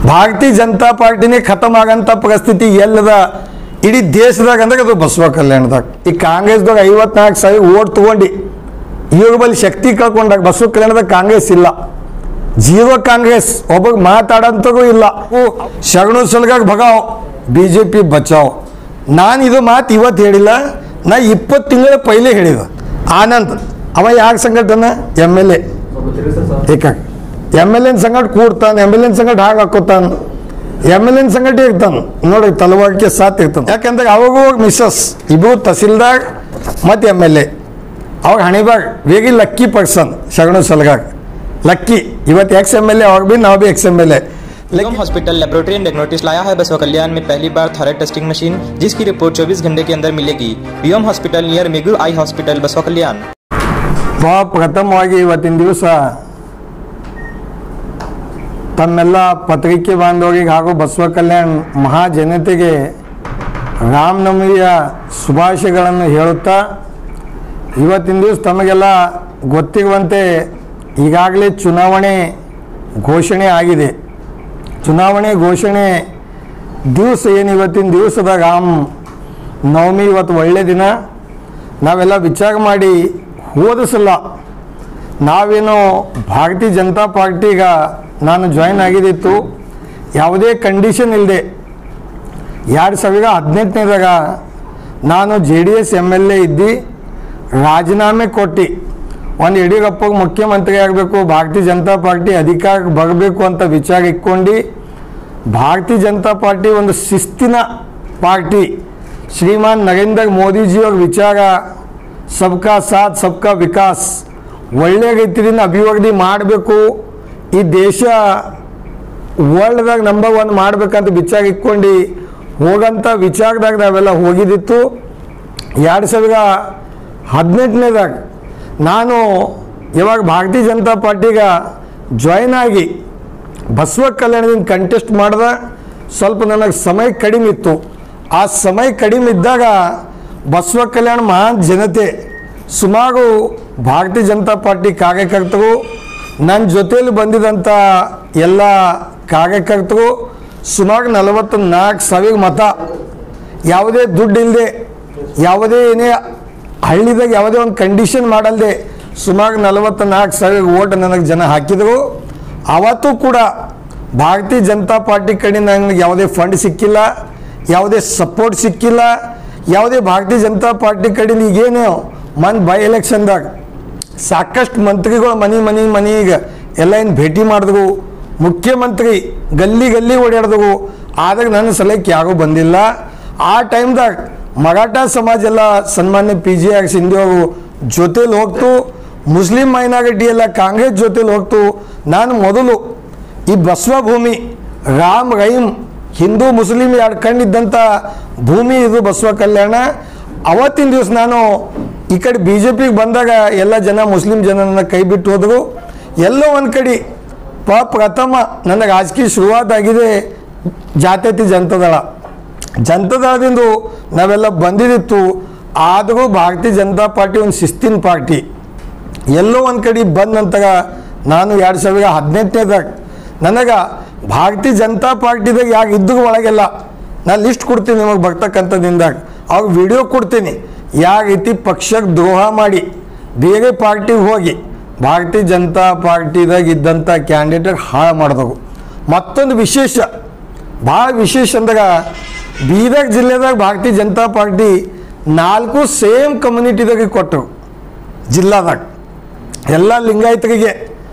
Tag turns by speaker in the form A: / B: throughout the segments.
A: ಭಾರತೀಯ ಜನತಾ ಪಾರ್ಟಿನೇ ಖತಮ್ ಆಗಂಥ ಪರಿಸ್ಥಿತಿ ಎಲ್ಲದ ಇಡೀ ದೇಶದಾಗ ಅಂದ್ರೆ ಅದು ಬಸವ ಕಲ್ಯಾಣದಾಗ ಈ ಕಾಂಗ್ರೆಸ್ದಾಗ ಐವತ್ನಾಲ್ಕು ಸಾವಿರ ಓಟ್ ತಗೊಂಡು ಇವ್ರ ಬಳಿ ಶಕ್ತಿ ಕಳ್ಕೊಂಡಾಗ ಬಸವ ಕಲ್ಯಾಣದಾಗ ಕಾಂಗ್ರೆಸ್ ಇಲ್ಲ ಜೀರೋ ಕಾಂಗ್ರೆಸ್ ಒಬ್ಬ ಮಾತಾಡಂತಗೂ ಇಲ್ಲ ಓ ಶರಣು ಸಲಗಾಗ ಭಗಾವ್ ಬಿ ಜೆ ಪಿ ಬಚಾವ್ ನಾನು ಇದು ಮಾತು ಇವತ್ತು ಹೇಳಿಲ್ಲ ನಾ ಇಪ್ಪತ್ತು ತಿಂಗಳ ಪೈಲೆ ಹೇಳಿದ ಆನಂದ್ ಅವ ಯಾಕೆ ಸಂಘಟನ ಎಮ್ ಎಲ್ ಎ ಏಕ ಎಮ್ ಎಲ್ ಎನ್ ಸಂಗಟ ಕೂಡ್ತಾನೆ ಎಮ್ ಎಲ್ ಎನ್ ಸಂಗಟ ಹಾಗೆ ಹಾಕೋತಾನ ಎಮ್ ಎಲ್ ಎನ್ ಸಂಗಟ ಇರ್ತಾನೆ ನೋಡಿ ತಲವಾರಕ್ಕೆ ಸಾಥ್ ಇರ್ತಾನೆ ಯಾಕಂದ್ರೆ ಅವಾಗೂ ಮಿಸ್ಸಸ್ ಇಬ್ಬರು ತಹಸೀಲ್ದಾರ್ ಮತ್ತು ಎಮ್ ಎಲ್ ಎ ಅವಾಗ ಹಣಿಬಾಗ್ ವೆರಿ ಲಕ್ಕಿ ಪರ್ಸನ್ ಶರಣು ಸಲಗಾಗ್ ಲಕ್ಕಿ ಇವತ್ತು ಎಕ್ಸ್ ಎಮ್ ಎಲ್ ಎ ಅವಾಗ ಭೀ ನಾವು ಭೀ ಎಕ್ಸ್ ಎಮ್ ಎಲ್ ಎ
B: निगम हॉस्पिटल लेबोरेटरी एंड डायग्नोस्टिक्स लाया है बसवा कल्याण में पहली बार थायराइड टेस्टिंग मशीन जिसकी रिपोर्ट 24 घंटे के अंदर मिलेगी बीएम हॉस्पिटल नियर मिगुल आई हॉस्पिटल बसवा कल्याण
A: ಭಾಳ ಪ್ರಥಮವಾಗಿ ಇವತ್ತಿನ ದಿವಸ ತಮ್ಮೆಲ್ಲ ಪತ್ರಿಕೆ ಬಾಂಧವರಿಗೆ ಹಾಗೂ ಬಸವ ಕಲ್ಯಾಣ್ ಮಹಾಜನತೆಗೆ ರಾಮನವಮಿಯ ಶುಭಾಶಯಗಳನ್ನು ಹೇಳುತ್ತಾ ಇವತ್ತಿನ ದಿವಸ ತಮಗೆಲ್ಲ ಗೊತ್ತಿರುವಂತೆ ಈಗಾಗಲೇ ಚುನಾವಣೆ ಘೋಷಣೆ ಆಗಿದೆ ಚುನಾವಣೆ ಘೋಷಣೆ ದಿವಸ ಏನು ಇವತ್ತಿನ ದಿವಸದ ರಾಮ್ ನವಮಿ ಇವತ್ತು ಒಳ್ಳೆ ದಿನ ನಾವೆಲ್ಲ ವಿಚಾರ ಮಾಡಿ ಹೋದ ಸಲ ನಾವೇನು ಭಾರತೀಯ ಜನತಾ ಪಾರ್ಟಿಗ ನಾನು ಜಾಯ್ನ್ ಆಗಿದ್ದಿತ್ತು ಯಾವುದೇ ಕಂಡೀಷನ್ ಇಲ್ಲದೆ ಎರಡು ಸಾವಿರ ಹದಿನೆಂಟನೇದಾಗ ನಾನು J D S M L A ಇದ್ದು ರಾಜೀನಾಮೆ ಕೊಟ್ಟು ಒಂದು ಯಡಿಯೂರಪ್ಪಗೆ ಮುಖ್ಯಮಂತ್ರಿ ಆಗಬೇಕು ಭಾರತೀಯ ಜನತಾ ಪಾರ್ಟಿ ಅಧಿಕಾರಕ್ಕೆ ಬರಬೇಕು ಅಂತ ವಿಚಾರ ಇಟ್ಕೊಂಡು ಭಾರತೀಯ ಜನತಾ ಪಾರ್ಟಿ ಒಂದು ಶಿಸ್ತಿನ ಪಾರ್ಟಿ ಶ್ರೀಮಾನ್ ನರೇಂದ್ರ ಮೋದಿಜಿಯವ್ರ ವಿಚಾರ ಸಬ್ಕಾ ಸಾಥ್ ಸಬ್ಕಾ ವಿಕಾಸ್ ಒಳ್ಳೆಯ ರೀತಿಯಿಂದ ಅಭಿವೃದ್ಧಿ ಮಾಡಬೇಕು ಈ ದೇಶ ವರ್ಲ್ಡ್ದಾಗ ನಂಬರ್ ಒನ್ ಮಾಡ್ಬೇಕಂತ ವಿಚಾರ ಇಟ್ಕೊಂಡು ಹೋಗಂಥ ವಿಚಾರದಾಗ ನಾವೆಲ್ಲ ಹೋಗಿದ್ದಿತ್ತು ಎರಡು ಸಾವಿರ ಹದಿನೆಂಟನೇದಾಗ ನಾನು ಯಾವಾಗ ಭಾರತೀಯ ಜನತಾ ಪಾರ್ಟಿಗೆ ಜಾಯ್ನ್ ಆಗಿ ಬಸವ ಕಲ್ಯಾಣದಿಂದ ಕಂಟೆಸ್ಟ್ ಮಾಡಿದ ಸ್ವಲ್ಪ ನನಗೆ ಸಮಯ ಕಡಿಮೆ ಇತ್ತು ಆ ಸಮಯ ಕಡಿಮೆ ಇದ್ದಾಗ ಬಸವ ಕಲ್ಯಾಣ ಮಹಾನ್ ಜನತೆ ಸುಮಾರು ಭಾರತೀಯ ಜನತಾ ಪಾರ್ಟಿ ಕಾರ್ಯಕರ್ತರು ನನ್ನ ಜೊತೆಯಲ್ಲಿ ಬಂದಿದ್ದಂಥ ಎಲ್ಲ ಕಾರ್ಯಕರ್ತರು ಸುಮಾರು ನಲವತ್ತು ನಾಲ್ಕು ಸಾವಿರ ಮತ ಯಾವುದೇ ದುಡ್ಡು ಇಲ್ಲದೆ ಯಾವುದೇ ಏನೇ ಹಳ್ಳಿದಾಗ ಯಾವುದೇ ಒಂದು ಕಂಡೀಷನ್ ಮಾಡಲ್ದೆ ಸುಮಾರು ನಲವತ್ತು ನಾಲ್ಕು ಸಾವಿರ ಓಟ್ ನನಗೆ ಜನ ಹಾಕಿದರು ಅವತ್ತು ಕೂಡ ಭಾರತೀಯ ಜನತಾ ಪಾರ್ಟಿ ಕಡೆಯಿಂದ ನನಗೆ ಯಾವುದೇ ಫಂಡ್ ಸಿಕ್ಕಿಲ್ಲ ಯಾವುದೇ ಸಪೋರ್ಟ್ ಸಿಕ್ಕಿಲ್ಲ ಯಾವುದೇ ಭಾರತೀಯ ಜನತಾ ಪಾರ್ಟಿ ಕಡೆಯಿಂದ ಈಗೇನು ಮನ್ ಬೈ ಎಲೆಕ್ಷನ್ದಾಗ ಸಾಕಷ್ಟು ಮಂತ್ರಿಗಳು ಮನೆ ಮನೆ ಮನೆಗೆ ಎಲ್ಲ ಏನು ಭೇಟಿ ಮಾಡಿದ್ರು ಮುಖ್ಯಮಂತ್ರಿ ಗಲ್ಲಿ ಗಲ್ಲಿ ಓಡಾಡಿದವು ಆದಾಗ ನನ್ನ ಸಲಕ್ಕೆ ಯಾರೂ ಬಂದಿಲ್ಲ ಆ ಟೈಮ್ದಾಗ ಮರಾಠ ಸಮಾಜ ಎಲ್ಲ ಸನ್ಮಾನ್ಯ ಪಿ ಜಿ ಆರ್ ಸಿಂಧು ಅವರು ಜೊತೇಲಿ ಹೋಗ್ತು ಮುಸ್ಲಿಂ ಮೈನಾರಿಟಿ ಎಲ್ಲ ಕಾಂಗ್ರೆಸ್ ಜೊತೇಲಿ ಹೋಗ್ತು ನಾನು ಮೊದಲು ಈ ಬಸವ ಭೂಮಿ ರಾಮ್ ರಹೀಮ್ ಹಿಂದೂ ಮುಸ್ಲಿಂ ಎರಡು ಕಣ್ಣಿದ್ದಂಥ ಭೂಮಿ ಇದು ಬಸವ ಕಲ್ಯಾಣ ಅವತ್ತಿನ ದಿವಸ ನಾನು ಈ ಕಡೆ ಬಿ ಜೆ ಪಿಗೆ ಬಂದಾಗ ಎಲ್ಲ ಜನ ಮುಸ್ಲಿಂ ಜನನ ಕೈ ಬಿಟ್ಟು ಹೋದರು ಎಲ್ಲೋ ಒಂದು ಕಡೆ ಪ ಪ್ರಥಮ ನನ್ನ ರಾಜಕೀಯ ಶುರುವಾತ್ ಆಗಿದೆ ಜಾತ್ಯತೀತ ಜನತಾದಳ ಜನತಾದಳದಿಂದ ನಾವೆಲ್ಲ ಬಂದಿದ್ದಿತ್ತು ಆದರೂ ಭಾರತೀಯ ಜನತಾ ಪಾರ್ಟಿ ಒಂದು ಶಿಸ್ತಿನ ಪಾರ್ಟಿ ಎಲ್ಲೋ ಒಂದು ಕಡೆ ಬಂದ ನಂತರ ನಾನು ಎರಡು ಸಾವಿರ ಹದಿನೆಂಟನೇದಾಗ ನನಗೆ ಭಾರತೀಯ ಜನತಾ ಪಾರ್ಟಿದಾಗ ಯಾಕೆ ಇದ್ದರೂ ಒಳಗೆಲ್ಲ ನಾನು ಲಿಸ್ಟ್ ಕೊಡ್ತೀನಿ ನಿಮಗೆ ಬರ್ತಕ್ಕಂಥದ್ದಿಂದಾಗ ಅವ್ರಿಗೆ ವಿಡಿಯೋ ಕೊಡ್ತೀನಿ ಯಾವ ರೀತಿ ಪಕ್ಷಕ್ಕೆ ದ್ರೋಹ ಮಾಡಿ ಬೇರೆ ಪಾರ್ಟಿಗೆ ಹೋಗಿ ಭಾರತೀಯ ಜನತಾ ಪಾರ್ಟಿದಾಗ ಇದ್ದಂಥ ಕ್ಯಾಂಡಿಡೇಟ್ ಹಾಳು ಮಾಡಿದವು ಮತ್ತೊಂದು ವಿಶೇಷ ಭಾಳ ವಿಶೇಷ ಅಂದಾಗ ಬೀದರ್ ಜಿಲ್ಲೆದಾಗ ಭಾರತೀಯ ಜನತಾ ಪಾರ್ಟಿ ನಾಲ್ಕು ಸೇಮ್ ಕಮ್ಯುನಿಟಿದಾಗ ಕೊಟ್ಟರು ಜಿಲ್ಲಾದಾಗ ಎಲ್ಲ ಲಿಂಗಾಯತರಿಗೆ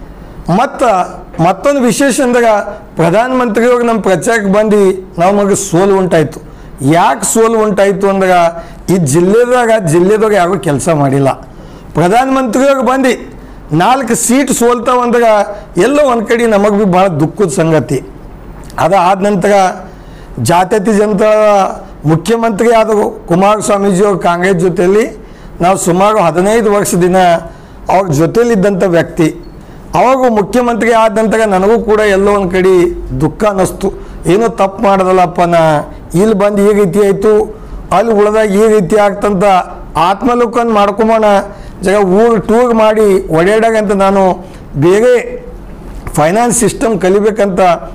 A: ಮತ್ತು ಮತ್ತೊಂದು ವಿಶೇಷ ಅಂದಾಗ ಪ್ರಧಾನಮಂತ್ರಿಯವ್ರಿಗೆ ನಮ್ಮ ಪ್ರಚಾರಕ್ಕೆ ಬಂದು ನಮಗೆ ಸೋಲು ಉಂಟಾಯಿತು ಯಾಕೆ ಸೋಲು ಉಂಟಾಯಿತು ಅಂದಾಗ ಈ ಜಿಲ್ಲೆದಾಗ ಜಿಲ್ಲೆದಾಗ ಯಾರೂ ಕೆಲಸ ಮಾಡಿಲ್ಲ ಪ್ರಧಾನಮಂತ್ರಿಯವ್ರಿಗೆ ಬಂದು ನಾಲ್ಕು ಸೀಟ್ ಸೋಲ್ತಾವ ಅಂದಾಗ ಎಲ್ಲೋ ಒಂದು ಕಡೆ ನಮಗೆ ಭೀ ಭಾಳ ದುಃಖದ ಸಂಗತಿ ಅದು ಆದ ನಂತರ ಜಾತ್ಯತೀತ ಜನತಾ ಮುಖ್ಯಮಂತ್ರಿ ಆದವು ಕುಮಾರಸ್ವಾಮೀಜಿಯವ್ರು ಕಾಂಗ್ರೆಸ್ ಜೊತೆಯಲ್ಲಿ ನಾವು ಸುಮಾರು ಹದಿನೈದು ವರ್ಷ ದಿನ ಅವ್ರ ಜೊತೆಯಲ್ಲಿದ್ದಂಥ ವ್ಯಕ್ತಿ ಅವಾಗ ಮುಖ್ಯಮಂತ್ರಿ ಆದ ನಂತರ ನನಗೂ ಕೂಡ ಎಲ್ಲೋ ಒಂದು ಕಡೆ ದುಃಖ ಅನ್ನಿಸ್ತು ಏನೋ ತಪ್ಪು ಮಾಡ್ದಲ್ಲಪ್ಪ ನಾ ಇಲ್ಲಿ ಬಂದು ಈ ರೀತಿ ಆಯಿತು ಅಲ್ಲಿ ಉಳ್ದಾಗ ಈ ರೀತಿ ಆಗ್ತಂತ ಆತ್ಮಲೋಕನ್ ಮಾಡ್ಕೊಂಬೋಣ ಜಗ ಊರು ಟೂರ್ ಮಾಡಿ ಓಡಾಡಾಗಂತ ನಾನು ಬೇರೆ ಫೈನಾನ್ಸ್ ಸಿಸ್ಟಮ್ ಕಲಿಬೇಕಂತ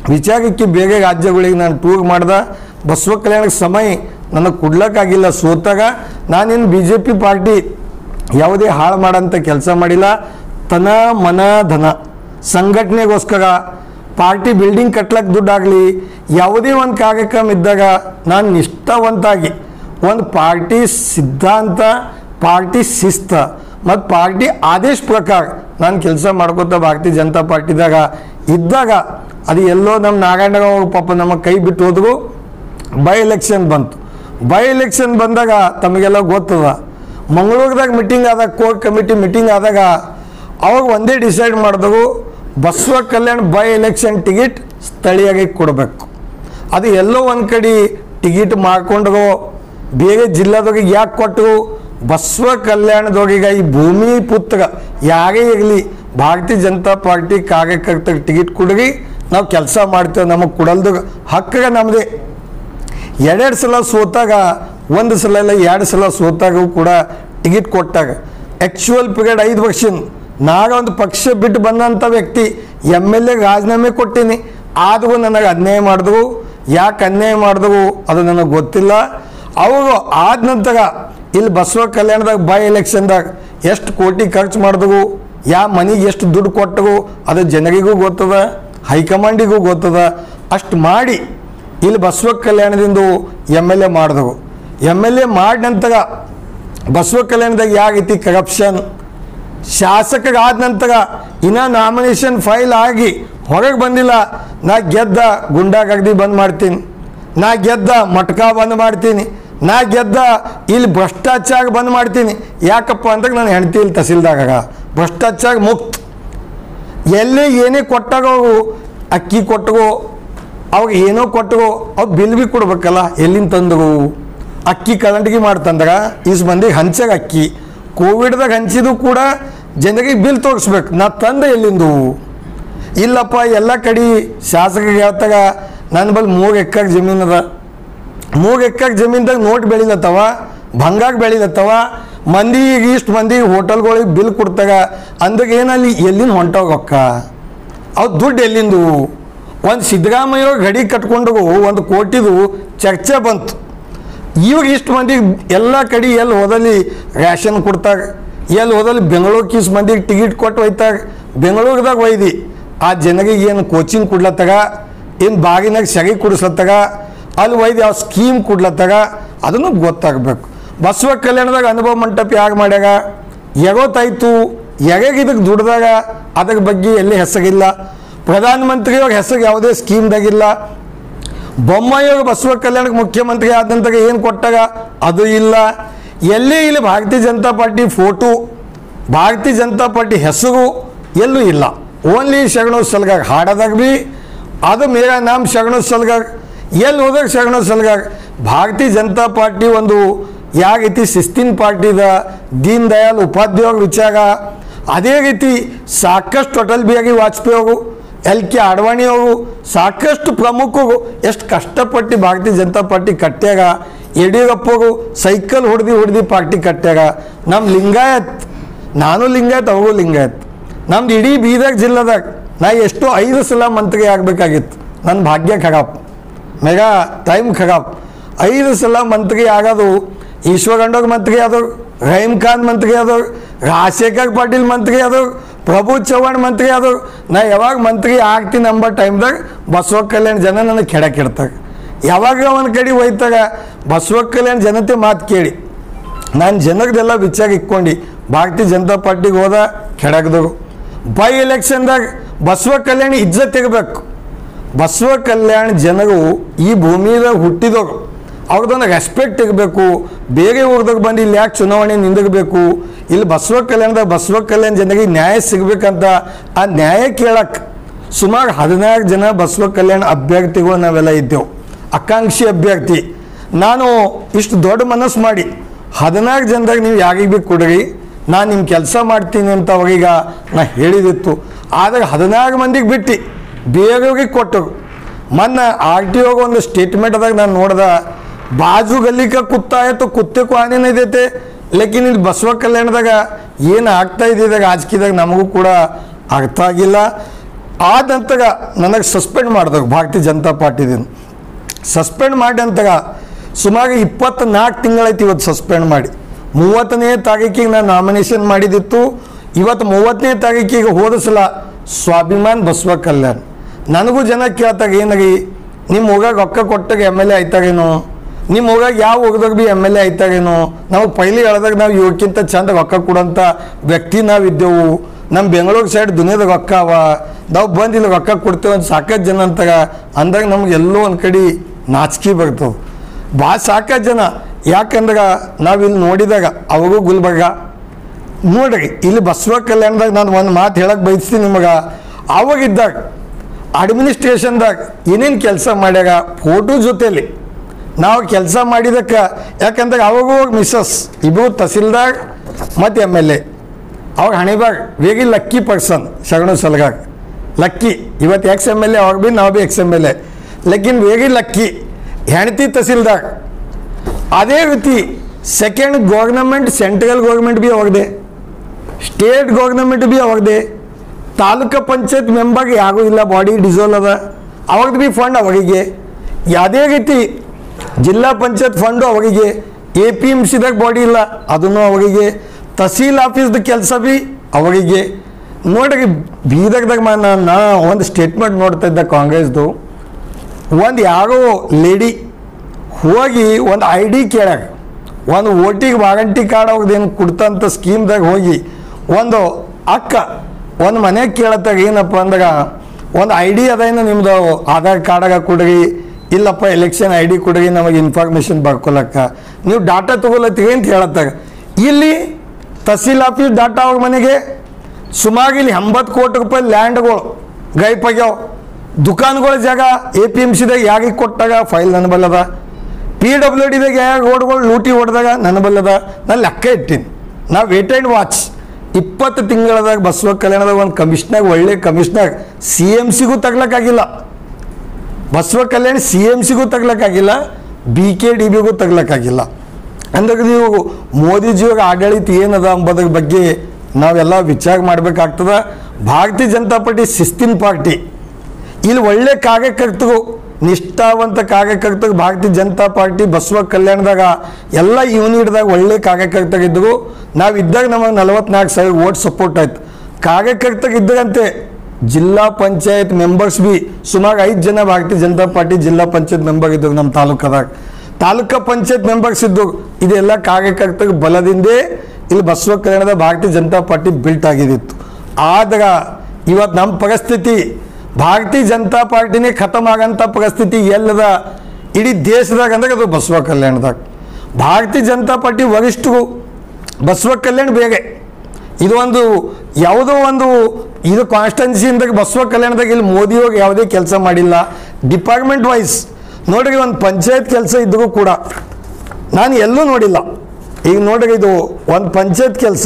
A: ವಿಚಾರಕ್ಕೆ ಬೇರೆ ರಾಜ್ಯಗಳಿಗೆ ನಾನು ಟೂರ್ ಮಾಡ್ದೆ ಬಸವ ಕಲ್ಯಾಣಕ್ಕೆ ಸಮಯ ನನಗೆ ಕೊಡ್ಲಿಕ್ಕಾಗಿಲ್ಲ ಸೋತಾಗ ನಾನಿನ್ನು ಬಿ ಜೆ ಪಿ ಪಾರ್ಟಿ ಯಾವುದೇ ಹಾಳು ಮಾಡೋಂಥ ಕೆಲಸ ಮಾಡಿಲ್ಲ ತನ ಮನ ಧನ ಸಂಘಟನೆಗೋಸ್ಕರ ಪಾರ್ಟಿ ಬಿಲ್ಡಿಂಗ್ ಕಟ್ಲಕ್ಕೆ ದುಡ್ಡಾಗಲಿ ಯಾವುದೇ ಒಂದು ಕಾರ್ಯಕ್ರಮ ಇದ್ದಾಗ ನಾನು ನಿಷ್ಠಾವಂತಾಗಿ ಒಂದು ಪಾರ್ಟಿ ಸಿದ್ಧಾಂತ ಪಾರ್ಟಿ ಶಿಸ್ತ ಮತ್ತು ಪಾರ್ಟಿ ಆದೇಶ ಪ್ರಕಾರ ನಾನು ಕೆಲಸ ಮಾಡ್ಕೋತ ಭಾರತೀಯ ಜನತಾ ಪಾರ್ಟಿದಾಗ ಇದ್ದಾಗ ಅದು ಎಲ್ಲೋ ನಮ್ಮ ನಾರಾಯಣರಾವ್ ಪಾಪ ನಮ್ಮ ಕೈ ಬಿಟ್ಟು ಹೋದ್ರು ಬೈ ಎಲೆಕ್ಷನ್ ಬಂತು ಬೈ ಎಲೆಕ್ಷನ್ ಬಂದಾಗ ತಮಗೆಲ್ಲ ಗೊತ್ತದ ಮಂಗಳೂರದಾಗ ಮೀಟಿಂಗ್ ಆದಾಗ ಕೋರ್ ಕಮಿಟಿ ಮೀಟಿಂಗ್ ಆದಾಗ ಅವಾಗ ಒಂದೇ ಡಿಸೈಡ್ ಮಾಡಿದವು Basava Kalyan by election ticket ಸ್ಥಳೀಯರಿಗೆ ಕೊಡಬೇಕು ಅದು ಎಲ್ಲೋ ಒಂದು ಕಡೆ ಟಿಕೆಟ್ ಮಾಡ್ಕೊಂಡ್ರು ಬೇರೆ ಜಿಲ್ಲಾದವ್ರಿಗೆ ಯಾಕೆ ಕೊಟ್ಟು ಬಸವ ಕಲ್ಯಾಣದವ್ರಿಗೆ ಈ ಭೂಮಿ ಪುತ್ರ ಯಾರೇ ಇರಲಿ ಭಾರತೀಯ ಜನತಾ ಪಾರ್ಟಿ ಕಾರ್ಯಕರ್ತರಿಗೆ ಟಿಕೆಟ್ ಕೊಡ್ರಿ ನಾವು ಕೆಲಸ ಮಾಡ್ತೇವೆ ನಮಗೆ ಕೊಡಲ್ದು ಹಕ್ಕಗ ನಮ್ಮದೇ ಎರಡೆರಡು ಸಲ ಸೋತಾಗ ಒಂದು ಸಲ ಇಲ್ಲ ಎರಡು ಸಲ ಸೋತಾಗೂ ಕೂಡ ಟಿಕೆಟ್ ಕೊಟ್ಟಾಗ ಆ್ಯಕ್ಚುಯಲ್ ಪೀರಿಯಡ್ ಐದು ವರ್ಷ ನಾಗ ಒಂದು ಪಕ್ಷ ಬಿಟ್ಟು ಬಂದಂಥ ವ್ಯಕ್ತಿ ಎಮ್ ಎಲ್ ಎ ರಾಜೀನಾಮೆ ಕೊಟ್ಟೀನಿ ಆದರೂ ನನಗೆ ಅನ್ಯಾಯ ಮಾಡಿದ್ರು ಯಾಕೆ ಅನ್ಯಾಯ ಮಾಡಿದ್ರು ಅದು ನನಗೆ ಗೊತ್ತಿಲ್ಲ ಅವರು ಆದ ನಂತರ ಇಲ್ಲಿ ಬಸವ ಕಲ್ಯಾಣದಾಗ ಬೈ ಎಲೆಕ್ಷನ್ದಾಗ ಎಷ್ಟು ಕೋಟಿ ಖರ್ಚು ಮಾಡಿದ್ರು ಯಾವ ಮನೆಗೆ ಎಷ್ಟು ದುಡ್ಡು ಕೊಟ್ಟರು ಅದು ಜನರಿಗೂ ಗೊತ್ತದ ಹೈಕಮಾಂಡಿಗೂ ಗೊತ್ತದ ಅಷ್ಟು ಮಾಡಿ ಇಲ್ಲಿ ಬಸವ ಕಲ್ಯಾಣದಿಂದ ಎಮ್ ಎಲ್ ಎ ಮಾಡಿದವು ಎಮ್ ಎಲ್ ಎ ಮಾಡಿದ ನಂತರ ಬಸವ ಕಲ್ಯಾಣದಾಗ ಯಾಗೈತಿ ಕರಪ್ಷನ್ ಶಾಸಕರಾದ ನಂತರ ಇನ್ನೂ ನಾಮಿನೇಷನ್ ಫೈಲ್ ಆಗಿ ಹೊರಗೆ ಬಂದಿಲ್ಲ ನಾ ಗೆದ್ದ ಗುಂಡಾಗರ್ದಿ ಬಂದ್ ಮಾಡ್ತೀನಿ ನಾ ಗೆದ್ದ ಮಟ್ಕ ಬಂದ್ ಮಾಡ್ತೀನಿ ನಾ ಗೆದ್ದ ಇಲ್ಲಿ ಭ್ರಷ್ಟಾಚಾರ ಬಂದ್ ಮಾಡ್ತೀನಿ ಯಾಕಪ್ಪ ಅಂತ ನನ್ನ ಹೆಂಡತಿ ಇಲ್ಲಿ ತಹಸೀಲ್ದಾಗ ಭ್ರಷ್ಟಾಚಾರ ಮುಕ್ತ ಎಲ್ಲೇ ಏನೇ ಕೊಟ್ಟಾಗ ಅವು ಅಕ್ಕಿ ಕೊಟ್ಟಗೋ ಅವಾಗ ಏನೋ ಕೊಟ್ಟಗೋ ಅವು ಬಿಲ್ ಬಿ ಕೊಡ್ಬೇಕಲ್ಲ ಎಲ್ಲಿಂದ ತಂದವು ಅಕ್ಕಿ ಕರಂಟಿಗೆ ಮಾಡ್ತಂದಾಗ ಈಸ್ ಮಂದಿಗೆ ಹಂಚಾಗ ಅಕ್ಕಿ ಕೋವಿಡ್ದಾಗ ಹಂಚಿದ್ದು ಕೂಡ ಜನರಿಗೆ ಬಿಲ್ ತೋರಿಸ್ಬೇಕು ನಾ ತಂದೆ ಎಲ್ಲಿಂದು ಇಲ್ಲಪ್ಪ ಎಲ್ಲ ಕಡೆ ಶಾಸಕರಿಗೆ ಹೇಳ್ತಾಗ ನನ್ನ ಬಳಿ ಮೂರು ಎಕರೆ ಜಮೀನು ಅದ ಮೂರು ಎಕರೆ ಜಮೀನ್ದಾಗ ನೋಟ್ ಬೆಳಿಲತ್ತವ ಭಂಗಾಗ ಬೆಳಿಲತ್ತವ ಮಂದಿಗೆ ಇಷ್ಟು ಮಂದಿಗೆ ಹೋಟೆಲ್ಗಳಿಗೆ ಬಿಲ್ ಕೊಡ್ತಾಗ ಅಂದಾಗ ಏನಲ್ಲಿ ಎಲ್ಲಿಂದ ಹೊಂಟೋಗ ರೊಕ್ಕ ಅವು ದುಡ್ಡು ಎಲ್ಲಿಂದು ಒಂದು ಸಿದ್ದರಾಮಯ್ಯ ಗಡಿ ಕಟ್ಕೊಂಡು ಒಂದು ಕೋಟಿದು ಚರ್ಚೆ ಬಂತು ಇವಾಗ ಇಷ್ಟು ಮಂದಿಗೆ ಎಲ್ಲ ಕಡೆ ಎಲ್ಲಿ ಹೋದಲ್ಲಿ ರ್ಯಾಷನ್ ಕೊಡ್ತಾರೆ ಎಲ್ಲಿ ಹೋದಲ್ಲಿ ಬೆಂಗಳೂರಿಗೆ ಇಷ್ಟು ಮಂದಿಗೆ ಟಿಕೆಟ್ ಕೊಟ್ಟು ಒಯ್ತಾರೆ ಬೆಂಗಳೂರದಾಗ ಒಯ್ದು ಆ ಜನರಿಗೆ ಏನು ಕೋಚಿಂಗ್ ಕೊಡ್ಲತ್ತಾಗ ಏನು ಬಾಗಿನಾಗ ಸೆಗೆ ಕುಡಿಸ್ಲತ್ತಾಗ ಅಲ್ಲಿ ಒಯ್ದು ಯಾವ ಸ್ಕೀಮ್ ಕೊಡ್ಲತ್ತಾಗ ಅದನ್ನು ಗೊತ್ತಾಗಬೇಕು ಬಸವ ಕಲ್ಯಾಣದಾಗ ಅನುಭವ ಮಂಟಪ ಯಾಕೆ ಮಾಡ್ಯಾಗ ಎಗೋತಾಯ್ತು ಎಗೆಗೆ ಇದಕ್ಕೆ ದುಡ್ದಾಗ ಅದ್ರ ಬಗ್ಗೆ ಎಲ್ಲಿ ಹೆಸರಿಲ್ಲ ಪ್ರಧಾನಮಂತ್ರಿಯವ್ರ ಹೆಸರು ಯಾವುದೇ ಸ್ಕೀಮ್ದಾಗಿಲ್ಲ ಬೊಮ್ಮಾಯಿಯವರು ಬಸವ ಕಲ್ಯಾಣಕ್ಕೆ ಮುಖ್ಯಮಂತ್ರಿ ಆದ ನಂತರ ಏನು ಕೊಟ್ಟಾಗ ಅದು ಇಲ್ಲ ಎಲ್ಲಿ ಇಲ್ಲಿ ಭಾರತೀಯ ಜನತಾ ಪಾರ್ಟಿ ಫೋಟೋ ಭಾರತೀಯ ಜನತಾ ಪಾರ್ಟಿ ಹೆಸರು ಎಲ್ಲೂ ಇಲ್ಲ ಓನ್ಲಿ ಶರಣೋ ಸಲ್ಗಾಗ ಹಾಡೋದಾಗ ಭೀ ಅದು ಮೇರಾ ನಾಮ್ ಶರಣೋ ಸಲ್ಗಾಗ ಎಲ್ಲಿ ಹೋದಾಗ ಶರಣೋ ಸಲ್ಗಾಗ ಭಾರತೀಯ ಜನತಾ ಪಾರ್ಟಿ ಒಂದು ಯಾವ ರೀತಿ ಶಿಸ್ತಿನ ಪಾರ್ಟಿದ ದೀನ್ ದಯಾಳ್ ಉಪಾಧ್ಯಾಯ ವಿಚಾರ ಅದೇ ರೀತಿ ಸಾಕಷ್ಟು ಅಟಲ್ ಬಿಹಾರಿ ವಾಜಪೇಯಿ ಅವರು ಎಲ್ ಕೆ ಅಡ್ವಾಣಿ ಅವರು ಸಾಕಷ್ಟು ಪ್ರಮುಖರು ಎಷ್ಟು ಕಷ್ಟಪಟ್ಟು ಭಾರತೀಯ ಜನತಾ ಪಾರ್ಟಿ ಕಟ್ಟ್ಯಾಗ ಯಡಿಯೂರಪ್ಪರು ಸೈಕಲ್ ಹೊಡೆದು ಹೊಡೆದು ಪಾರ್ಟಿ ಕಟ್ಟ್ಯಾಗ ನಮ್ಮ ಲಿಂಗಾಯತ್ ನಾನು ಲಿಂಗಾಯತ್ ಅವರು ಲಿಂಗಾಯತ್ ನಮ್ದು ಇಡೀ ಬೀದರ್ ಜಿಲ್ಲೆದಾಗ ನಾ ಎಷ್ಟೋ ಐದು ಸಲ ಮಂತ್ರಿ ಆಗಬೇಕಾಗಿತ್ತು ನನ್ನ ಭಾಗ್ಯ ಖರಾಬ್ ಮೆಗಾ ಟೈಮ್ ಖರಾಬ್ ಐದು ಸಲ ಮಂತ್ರಿ ಆಗೋದು ಈಶ್ವರಗಂಡೋಗ್ ಮಂತ್ರಿ ಆದವ್ರು ರಹೀಮ್ ಖಾನ್ ಮಂತ್ರಿ ಆದವ್ರು ರಾಜಶೇಖರ್ ಪಾಟೀಲ್ ಮಂತ್ರಿ ಆದವ್ರು ಪ್ರಭು ಚವ್ಹಾಣ್ ಮಂತ್ರಿ ಆದವ್ರು ನಾ ಯಾವಾಗ ಮಂತ್ರಿ ಆಗ್ತೀನಿ ಅಂಬ ಟೈಮ್ದಾಗ ಬಸವ ಕಲ್ಯಾಣ ಜನ ನನಗೆ ಕೆಡಕಿಡ್ತಾರೆ ಯಾವಾಗ ಒಂದು ಕಡೆ ಹೋಯ್ತಾಗ ಬಸವ ಕಲ್ಯಾಣ ಜನತೆ ಮಾತು ಕೇಳಿ ನಾನು ಜನರದೆಲ್ಲ ವಿಚಾರ ಇಕ್ಕೊಂಡು ಭಾರತೀಯ ಜನತಾ ಪಾರ್ಟಿಗೆ ಹೋದ ಕೆಡಕ್ದವು ಬೈ ಎಲೆಕ್ಷನ್ದಾಗ ಬಸವ ಕಲ್ಯಾಣ ಇಜ್ಜತ್ ತೆಗಬೇಕು ಬಸವ ಕಲ್ಯಾಣ ಜನರು ಈ ಭೂಮಿದಾಗ ಹುಟ್ಟಿದವರು ಅವ್ರದ್ದೊಂದು ರೆಸ್ಪೆಕ್ಟ್ ಇರಬೇಕು ಬೇರೆ ಊರ್ದಾಗ ಬಂದು ಇಲ್ಲಿ ಯಾಕೆ ಚುನಾವಣೆ ನಿಂದಿರಬೇಕು ಇಲ್ಲಿ ಬಸವ ಕಲ್ಯಾಣದಾಗ ಬಸವ ಕಲ್ಯಾಣ ಜನರಿಗೆ ನ್ಯಾಯ ಸಿಗಬೇಕಂತ ಆ ನ್ಯಾಯ ಕೇಳಕ್ಕೆ ಸುಮಾರು ಹದಿನಾರು ಜನ ಬಸವ ಕಲ್ಯಾಣ ಅಭ್ಯರ್ಥಿಗಳು ನಾವೆಲ್ಲ ಇದ್ದೆವು ಆಕಾಂಕ್ಷಿ ಅಭ್ಯರ್ಥಿ ನಾನು ಇಷ್ಟು ದೊಡ್ಡ ಮನಸ್ಸು ಮಾಡಿ ಹದಿನಾರು ಜನದಾಗ ನೀವು ಯಾರಿಗೆ ಭೀ ಕೊಡ್ರಿ ನಾನು ನಿಮ್ಮ ಕೆಲಸ ಮಾಡ್ತೀನಿ ಅಂತ ಅವಾಗೀಗ ನಾ ಹೇಳಿದಿತ್ತು ಆದರೆ ಹದಿನಾರು ಮಂದಿಗೆ ಬಿಟ್ಟು ಬೇರೆಯವ್ರಿಗೆ ಕೊಟ್ಟರು ಮೊನ್ನೆ ಆರ್ ಟಿ ಒಗೆ ಒಂದು ಸ್ಟೇಟ್ಮೆಂಟ್ದಾಗ ನಾನು ನೋಡ್ದೆ ಬಾಜು ಗಲ್ಲಿಕ ಕುತ್ತ ಆಯ್ತು ಕುತ್ತಕ್ಕೂ ಹಾನಿನ ಇದೈತೆ ಲೇಕಿನ್ ಇಲ್ಲಿ ಬಸವ ಕಲ್ಯಾಣದಾಗ ಏನು ಆಗ್ತಾ ಇದೆ ರಾಜಕೀಯದಾಗ ನಮಗೂ ಕೂಡ ಅರ್ಥ ಆಗಿಲ್ಲ ಆದ ನಂತರ ನನಗೆ ಸಸ್ಪೆಂಡ್ ಮಾಡಿದ್ರು ಭಾರತೀಯ ಜನತಾ ಪಾರ್ಟಿದಿಂದ ಸಸ್ಪೆಂಡ್ ಮಾಡಿ ನಂತರ ಸುಮಾರು ಇಪ್ಪತ್ತ್ನಾಲ್ಕು ತಿಂಗಳೈತಿ ಇವತ್ತು ಸಸ್ಪೆಂಡ್ ಮಾಡಿ ಮೂವತ್ತನೇ ತಾರೀಕಿಗೆ ನಾನು ನಾಮಿನೇಷನ್ ಮಾಡಿದಿತ್ತು ಇವತ್ತು ಮೂವತ್ತನೇ ತಾರೀಕಿಗೆ ಹೋದ ಸಲ ಸ್ವಾಭಿಮಾನ್ ಬಸವ ಕಲ್ಯಾಣ್ ನನಗೂ ಜನ ಕೇಳ್ತಾಗ ಏನಾಗಿ ನಿಮ್ಮ ಹೋಗಾಗ ರೊಕ್ಕ ಕೊಟ್ಟಾಗ ಎಮ್ ಎಲ್ ಎ ಆಯ್ತಾಗೇನೋ ನಿಮ್ಮ ಹೋಗಾಗ ಯಾವ ಹೋಗದಾಗ ಭೀ ಎಮ್ ಎಲ್ ಎ ಆಯ್ತಾಗೇನೋ ನಾವು ಪೈಲಿ ಹೇಳ್ದಾಗ ನಾವು ಇವಕ್ಕಿಂತ ಚಂದ ರೊಕ್ಕ ಕೊಡೋಂಥ ವ್ಯಕ್ತಿ ನಾವಿದ್ದೆವು ನಮ್ಮ ಬೆಂಗಳೂರು ಸೈಡ್ ದುನಿಯಾದ ರೊಕ್ಕ ಅವ ನಾವು ಬಂದು ಇಲ್ಲಿ ರೊಕ್ಕ ಕೊಡ್ತೇವೆ ಅಂತ ಸಾಕಷ್ಟು ಜನ ಅಂತಾಗ ಅಂದಾಗ ನಮ್ಗೆ ಎಲ್ಲೋ ಒಂದು ಕಡೆ ನಾಚಿಕೆ ಬರ್ತವೆ ಭಾಳ ಸಾಕಷ್ಟು ಜನ ಯಾಕಂದ್ರೆ ನಾವು ಇಲ್ಲಿ ನೋಡಿದಾಗ ಅವಾಗೂ ಗುಲ್ಬರ್ಗ ನೋಡ್ರಿ ಇಲ್ಲಿ ಬಸವ ಕಲ್ಯಾಣದಾಗ ನಾನು ಒಂದು ಮಾತು ಹೇಳಕ್ಕೆ ಬಯಸ್ತೀನಿ ನಿಮಗೆ ಅವಾಗಿದ್ದಾಗ ಅಡ್ಮಿನಿಸ್ಟ್ರೇಷನ್ದಾಗ ಏನೇನು ಕೆಲಸ ಮಾಡ್ಯಾಗ ಫೋಟೋ ಜೊತೆಲಿ ನಾವು ಕೆಲಸ ಮಾಡಿದಕ್ಕೆ ಯಾಕಂದ್ರೆ ಅವಾಗೂ ಮಿಸ್ಸಸ್ ಇಬ್ಬರು ತಹಸೀಲ್ದಾರ್ ಮತ್ತು ಎಮ್ ಎಲ್ ಎ ಅವಾಗ ಹಣಿಬಾಗ್ ವೆರಿ ಲಕ್ಕಿ ಪರ್ಸನ್ ಶರಣು ಸಲಗಾಗ್ ಲಕ್ಕಿ ಇವತ್ತು ಎಕ್ಸ್ ಎಮ್ ಎಲ್ ಎ ಅವಾಗ ಭೀ ನಾವು ಭೀ ಎಕ್ಸ್ ಎಮ್ ಎಲ್ ಎ ಲೆಕಿನ್ ವೆರಿ ಲಕ್ಕಿ ಹೆಣ್ತಿ ತಹಸೀಲ್ದಾರ್ ಅದೇ ರೀತಿ ಸೆಕೆಂಡ್ ಗೌರ್ನಮೆಂಟ್ ಸೆಂಟ್ರಲ್ ಗೌರ್ಮೆಂಟ್ ಭೀ ಅವಾಗದೆ ಸ್ಟೇಟ್ ಗೌರ್ನಮೆಂಟ್ ಭೀ ಅವಾಗದೆ ತಾಲೂಕು ಪಂಚಾಯತ್ ಮೆಂಬರ್ ಯಾರೂ ಇಲ್ಲ ಬಾಡಿ ಡಿಸೋಲ್ ಅದ ಅವಾಗ ಭೀ ಫಂಡ್ ಅವರಿಗೆ ಯಾವುದೇ ರೀತಿ ಜಿಲ್ಲಾ ಪಂಚಾಯತ್ ಫಂಡು ಅವರಿಗೆ ಎ ಪಿ ಎಮ್ ಸಿದಾಗ ಬಾಡಿ ಇಲ್ಲ ಅದನ್ನು ಅವರಿಗೆ ತಹಸೀಲ್ ಆಫೀಸ್ದ ಕೆಲಸ ಭೀ ಅವರಿಗೆ ನೋಡ್ರಿ ಬೀದರ್ದಾಗ ಮಾ ನಾ- ನಾ ಒಂದು ಸ್ಟೇಟ್ಮೆಂಟ್ ನೋಡ್ತಾ ಇದ್ದ ಕಾಂಗ್ರೆಸ್ದು ಒಂದು ಯಾರೋ ಲೇಡಿ ಹೋಗಿ ಒಂದು ಐ ಡಿ ಕೇಳಾಗ ಒಂದು ಓಟಿಗೆ ವಾರಂಟಿ ಕಾರ್ಡ್ ಅವ್ರದ್ದೇನು ಕೊಡ್ತಂಥ ಸ್ಕೀಮ್ದಾಗ ಹೋಗಿ ಒಂದು ಅಕ್ಕ ಒಂದು ಮನೆ ಕೇಳತ್ತಾಗ ಏನಪ್ಪ ಅಂದಾಗ ಒಂದು ಐ ಡಿ ಅದೇನು ನಿಮ್ಮದು ಆಧಾರ್ ಕಾರ್ಡಾಗ ಕೊಡ್ರಿ ಇಲ್ಲಪ್ಪ ಎಲೆಕ್ಷನ್ ಐ ಡಿ ಕೊಡ್ರಿ ನಮಗೆ ಇನ್ಫಾರ್ಮೇಷನ್ ಬರ್ಕೊಳಕ್ಕ ನೀವು ಡಾಟಾ ತೊಗೊಲತ್ತೀರಿ ಅಂತ ಹೇಳತ್ತಾಗ ಇಲ್ಲಿ ತಹಸೀಲ್ ಆಫೀಸ್ ಡಾಟಾ ಅವ್ರ ಮನೆಗೆ ಸುಮಾರು ಇಲ್ಲಿ ಎಂಬತ್ತು ಕೋಟಿ ರೂಪಾಯಿ ಲ್ಯಾಂಡ್ಗಳು ಗೈಪಾಗ್ಯಾವ ದುಕಾನ್ಗಳ ಜಾಗ ಎ ಪಿ ಎಮ್ ಸಿದಾಗ ಯಾರಿಗೆ ಕೊಟ್ಟಾಗ ಫೈಲ್ ನನ್ನ ಬಲ್ಲದ ಪಿ ಡಬ್ಲ್ಯೂ ಡಿದಾಗ ಯಾವ ರೋಡ್ಗಳು ಲೂಟಿ ಹೊಡೆದಾಗ ನನ್ನ ಬಲ್ಲದ ನಾನು ಲೆಕ್ಕ ಇಟ್ಟೀನಿ ನಾವು ವೇಟ್ ಆ್ಯಂಡ್ ವಾಚ್ ಇಪ್ಪತ್ತು ತಿಂಗಳದಾಗ ಬಸವ ಕಲ್ಯಾಣದಾಗ ಒಂದು ಕಮಿಷ್ನಾಗ ಒಳ್ಳೆ ಕಮಿಷ್ನಾಗ ಸಿ ಎಮ್ ಸಿಗೂ ತಗ್ಲಕ್ಕಾಗಿಲ್ಲ ಬಸವ ಕಲ್ಯಾಣ ಸಿ ಎಮ್ ಸಿಗೂ ತಗ್ಲಕ್ಕಾಗಿಲ್ಲ ಬಿ ಕೆ ಡಿ ಬಿಗೂ ತಗ್ಲಕ್ಕಾಗಿಲ್ಲ ಅಂದ್ರೆ ನೀವು ಮೋದಿಜಿಯವ್ರ ಆಡಳಿತ ಏನದ ಎಂಬುದ್ರ ಬಗ್ಗೆ ನಾವೆಲ್ಲ ವಿಚಾರ ಮಾಡಬೇಕಾಗ್ತದ ಭಾರತೀಯ ಜನತಾ ಪಾರ್ಟಿ ಶಿಸ್ತಿನ ಪಾರ್ಟಿ ಇಲ್ಲಿ ಒಳ್ಳೆ ಕಾರ್ಯಕರ್ತರು ನಿಷ್ಠಾವಂತ ಕಾರ್ಯಕರ್ತರು ಭಾರತೀಯ ಜನತಾ ಪಾರ್ಟಿ ಬಸವ ಕಲ್ಯಾಣದಾಗ ಎಲ್ಲ ಯೂನಿಟ್ದಾಗ ಒಳ್ಳೆ ಕಾರ್ಯಕರ್ತರಿದ್ದರು ನಾವು ಇದ್ದಾಗ ನಮಗೆ ನಲವತ್ನಾಲ್ಕು ಸಾವಿರ ಓಟ್ ಸಪೋರ್ಟ್ ಆಯ್ತು ಕಾರ್ಯಕರ್ತರು ಇದ್ದರಂತೆ ಜಿಲ್ಲಾ ಪಂಚಾಯತ್ ಮೆಂಬರ್ಸ್ ಬಿ ಸುಮಾರು ಐದು ಜನ ಭಾರತೀಯ ಜನತಾ ಪಾರ್ಟಿ ಜಿಲ್ಲಾ ಪಂಚಾಯತ್ ಮೆಂಬರ್ ಇದ್ದರು ನಮ್ಮ ತಾಲೂಕದಾಗ ತಾಲೂಕಾ ಪಂಚಾಯತ್ ಮೆಂಬರ್ಸ್ ಇದ್ದು ಇದೆಲ್ಲ ಕಾರ್ಯಕರ್ತರ ಬಲದಿಂದೇ ಇಲ್ಲಿ ಬಸವ ಕಲ್ಯಾಣದ ಭಾರತೀಯ ಜನತಾ ಪಾರ್ಟಿ ಬಿಲ್ಟ್ ಆಗಿದ್ದಿತ್ತು ಆದ್ರೆ ಇವತ್ತು ನಮ್ಮ ಪರಿಸ್ಥಿತಿ ಭಾರತೀಯ ಜನತಾ ಪಾರ್ಟಿನೇ ಖತಮ್ ಆಗಂಥ ಪರಿಸ್ಥಿತಿ ಎಲ್ಲದ ಇಡೀ ದೇಶದಾಗ ಅಂದ್ರೆ ಅದು ಬಸವ ಕಲ್ಯಾಣದಾಗ ಭಾರತೀಯ ಜನತಾ ಪಾರ್ಟಿ ವರಿಷ್ಠರು ಬಸವ ಕಲ್ಯಾಣ ಬೇರೆ ಇದು ಒಂದು ಯಾವುದೋ ಒಂದು ಇದು ಕಾನ್ಸ್ಟೆನ್ಸಿಯಿಂದ ಬಸವ ಕಲ್ಯಾಣದಾಗ ಇಲ್ಲಿ ಮೋದಿಯವ್ರು ಯಾವುದೇ ಕೆಲಸ ಮಾಡಿಲ್ಲ ಡಿಪಾರ್ಟ್ಮೆಂಟ್ ವೈಸ್ ನೋಡ್ರಿ ಒಂದು ಪಂಚಾಯತ್ ಕೆಲಸ ಇದ್ದರೂ ಕೂಡ ನಾನು ಎಲ್ಲೂ ನೋಡಿಲ್ಲ ಈಗ ನೋಡ್ರಿ ಇದು ಒಂದು ಪಂಚಾಯತ್ ಕೆಲಸ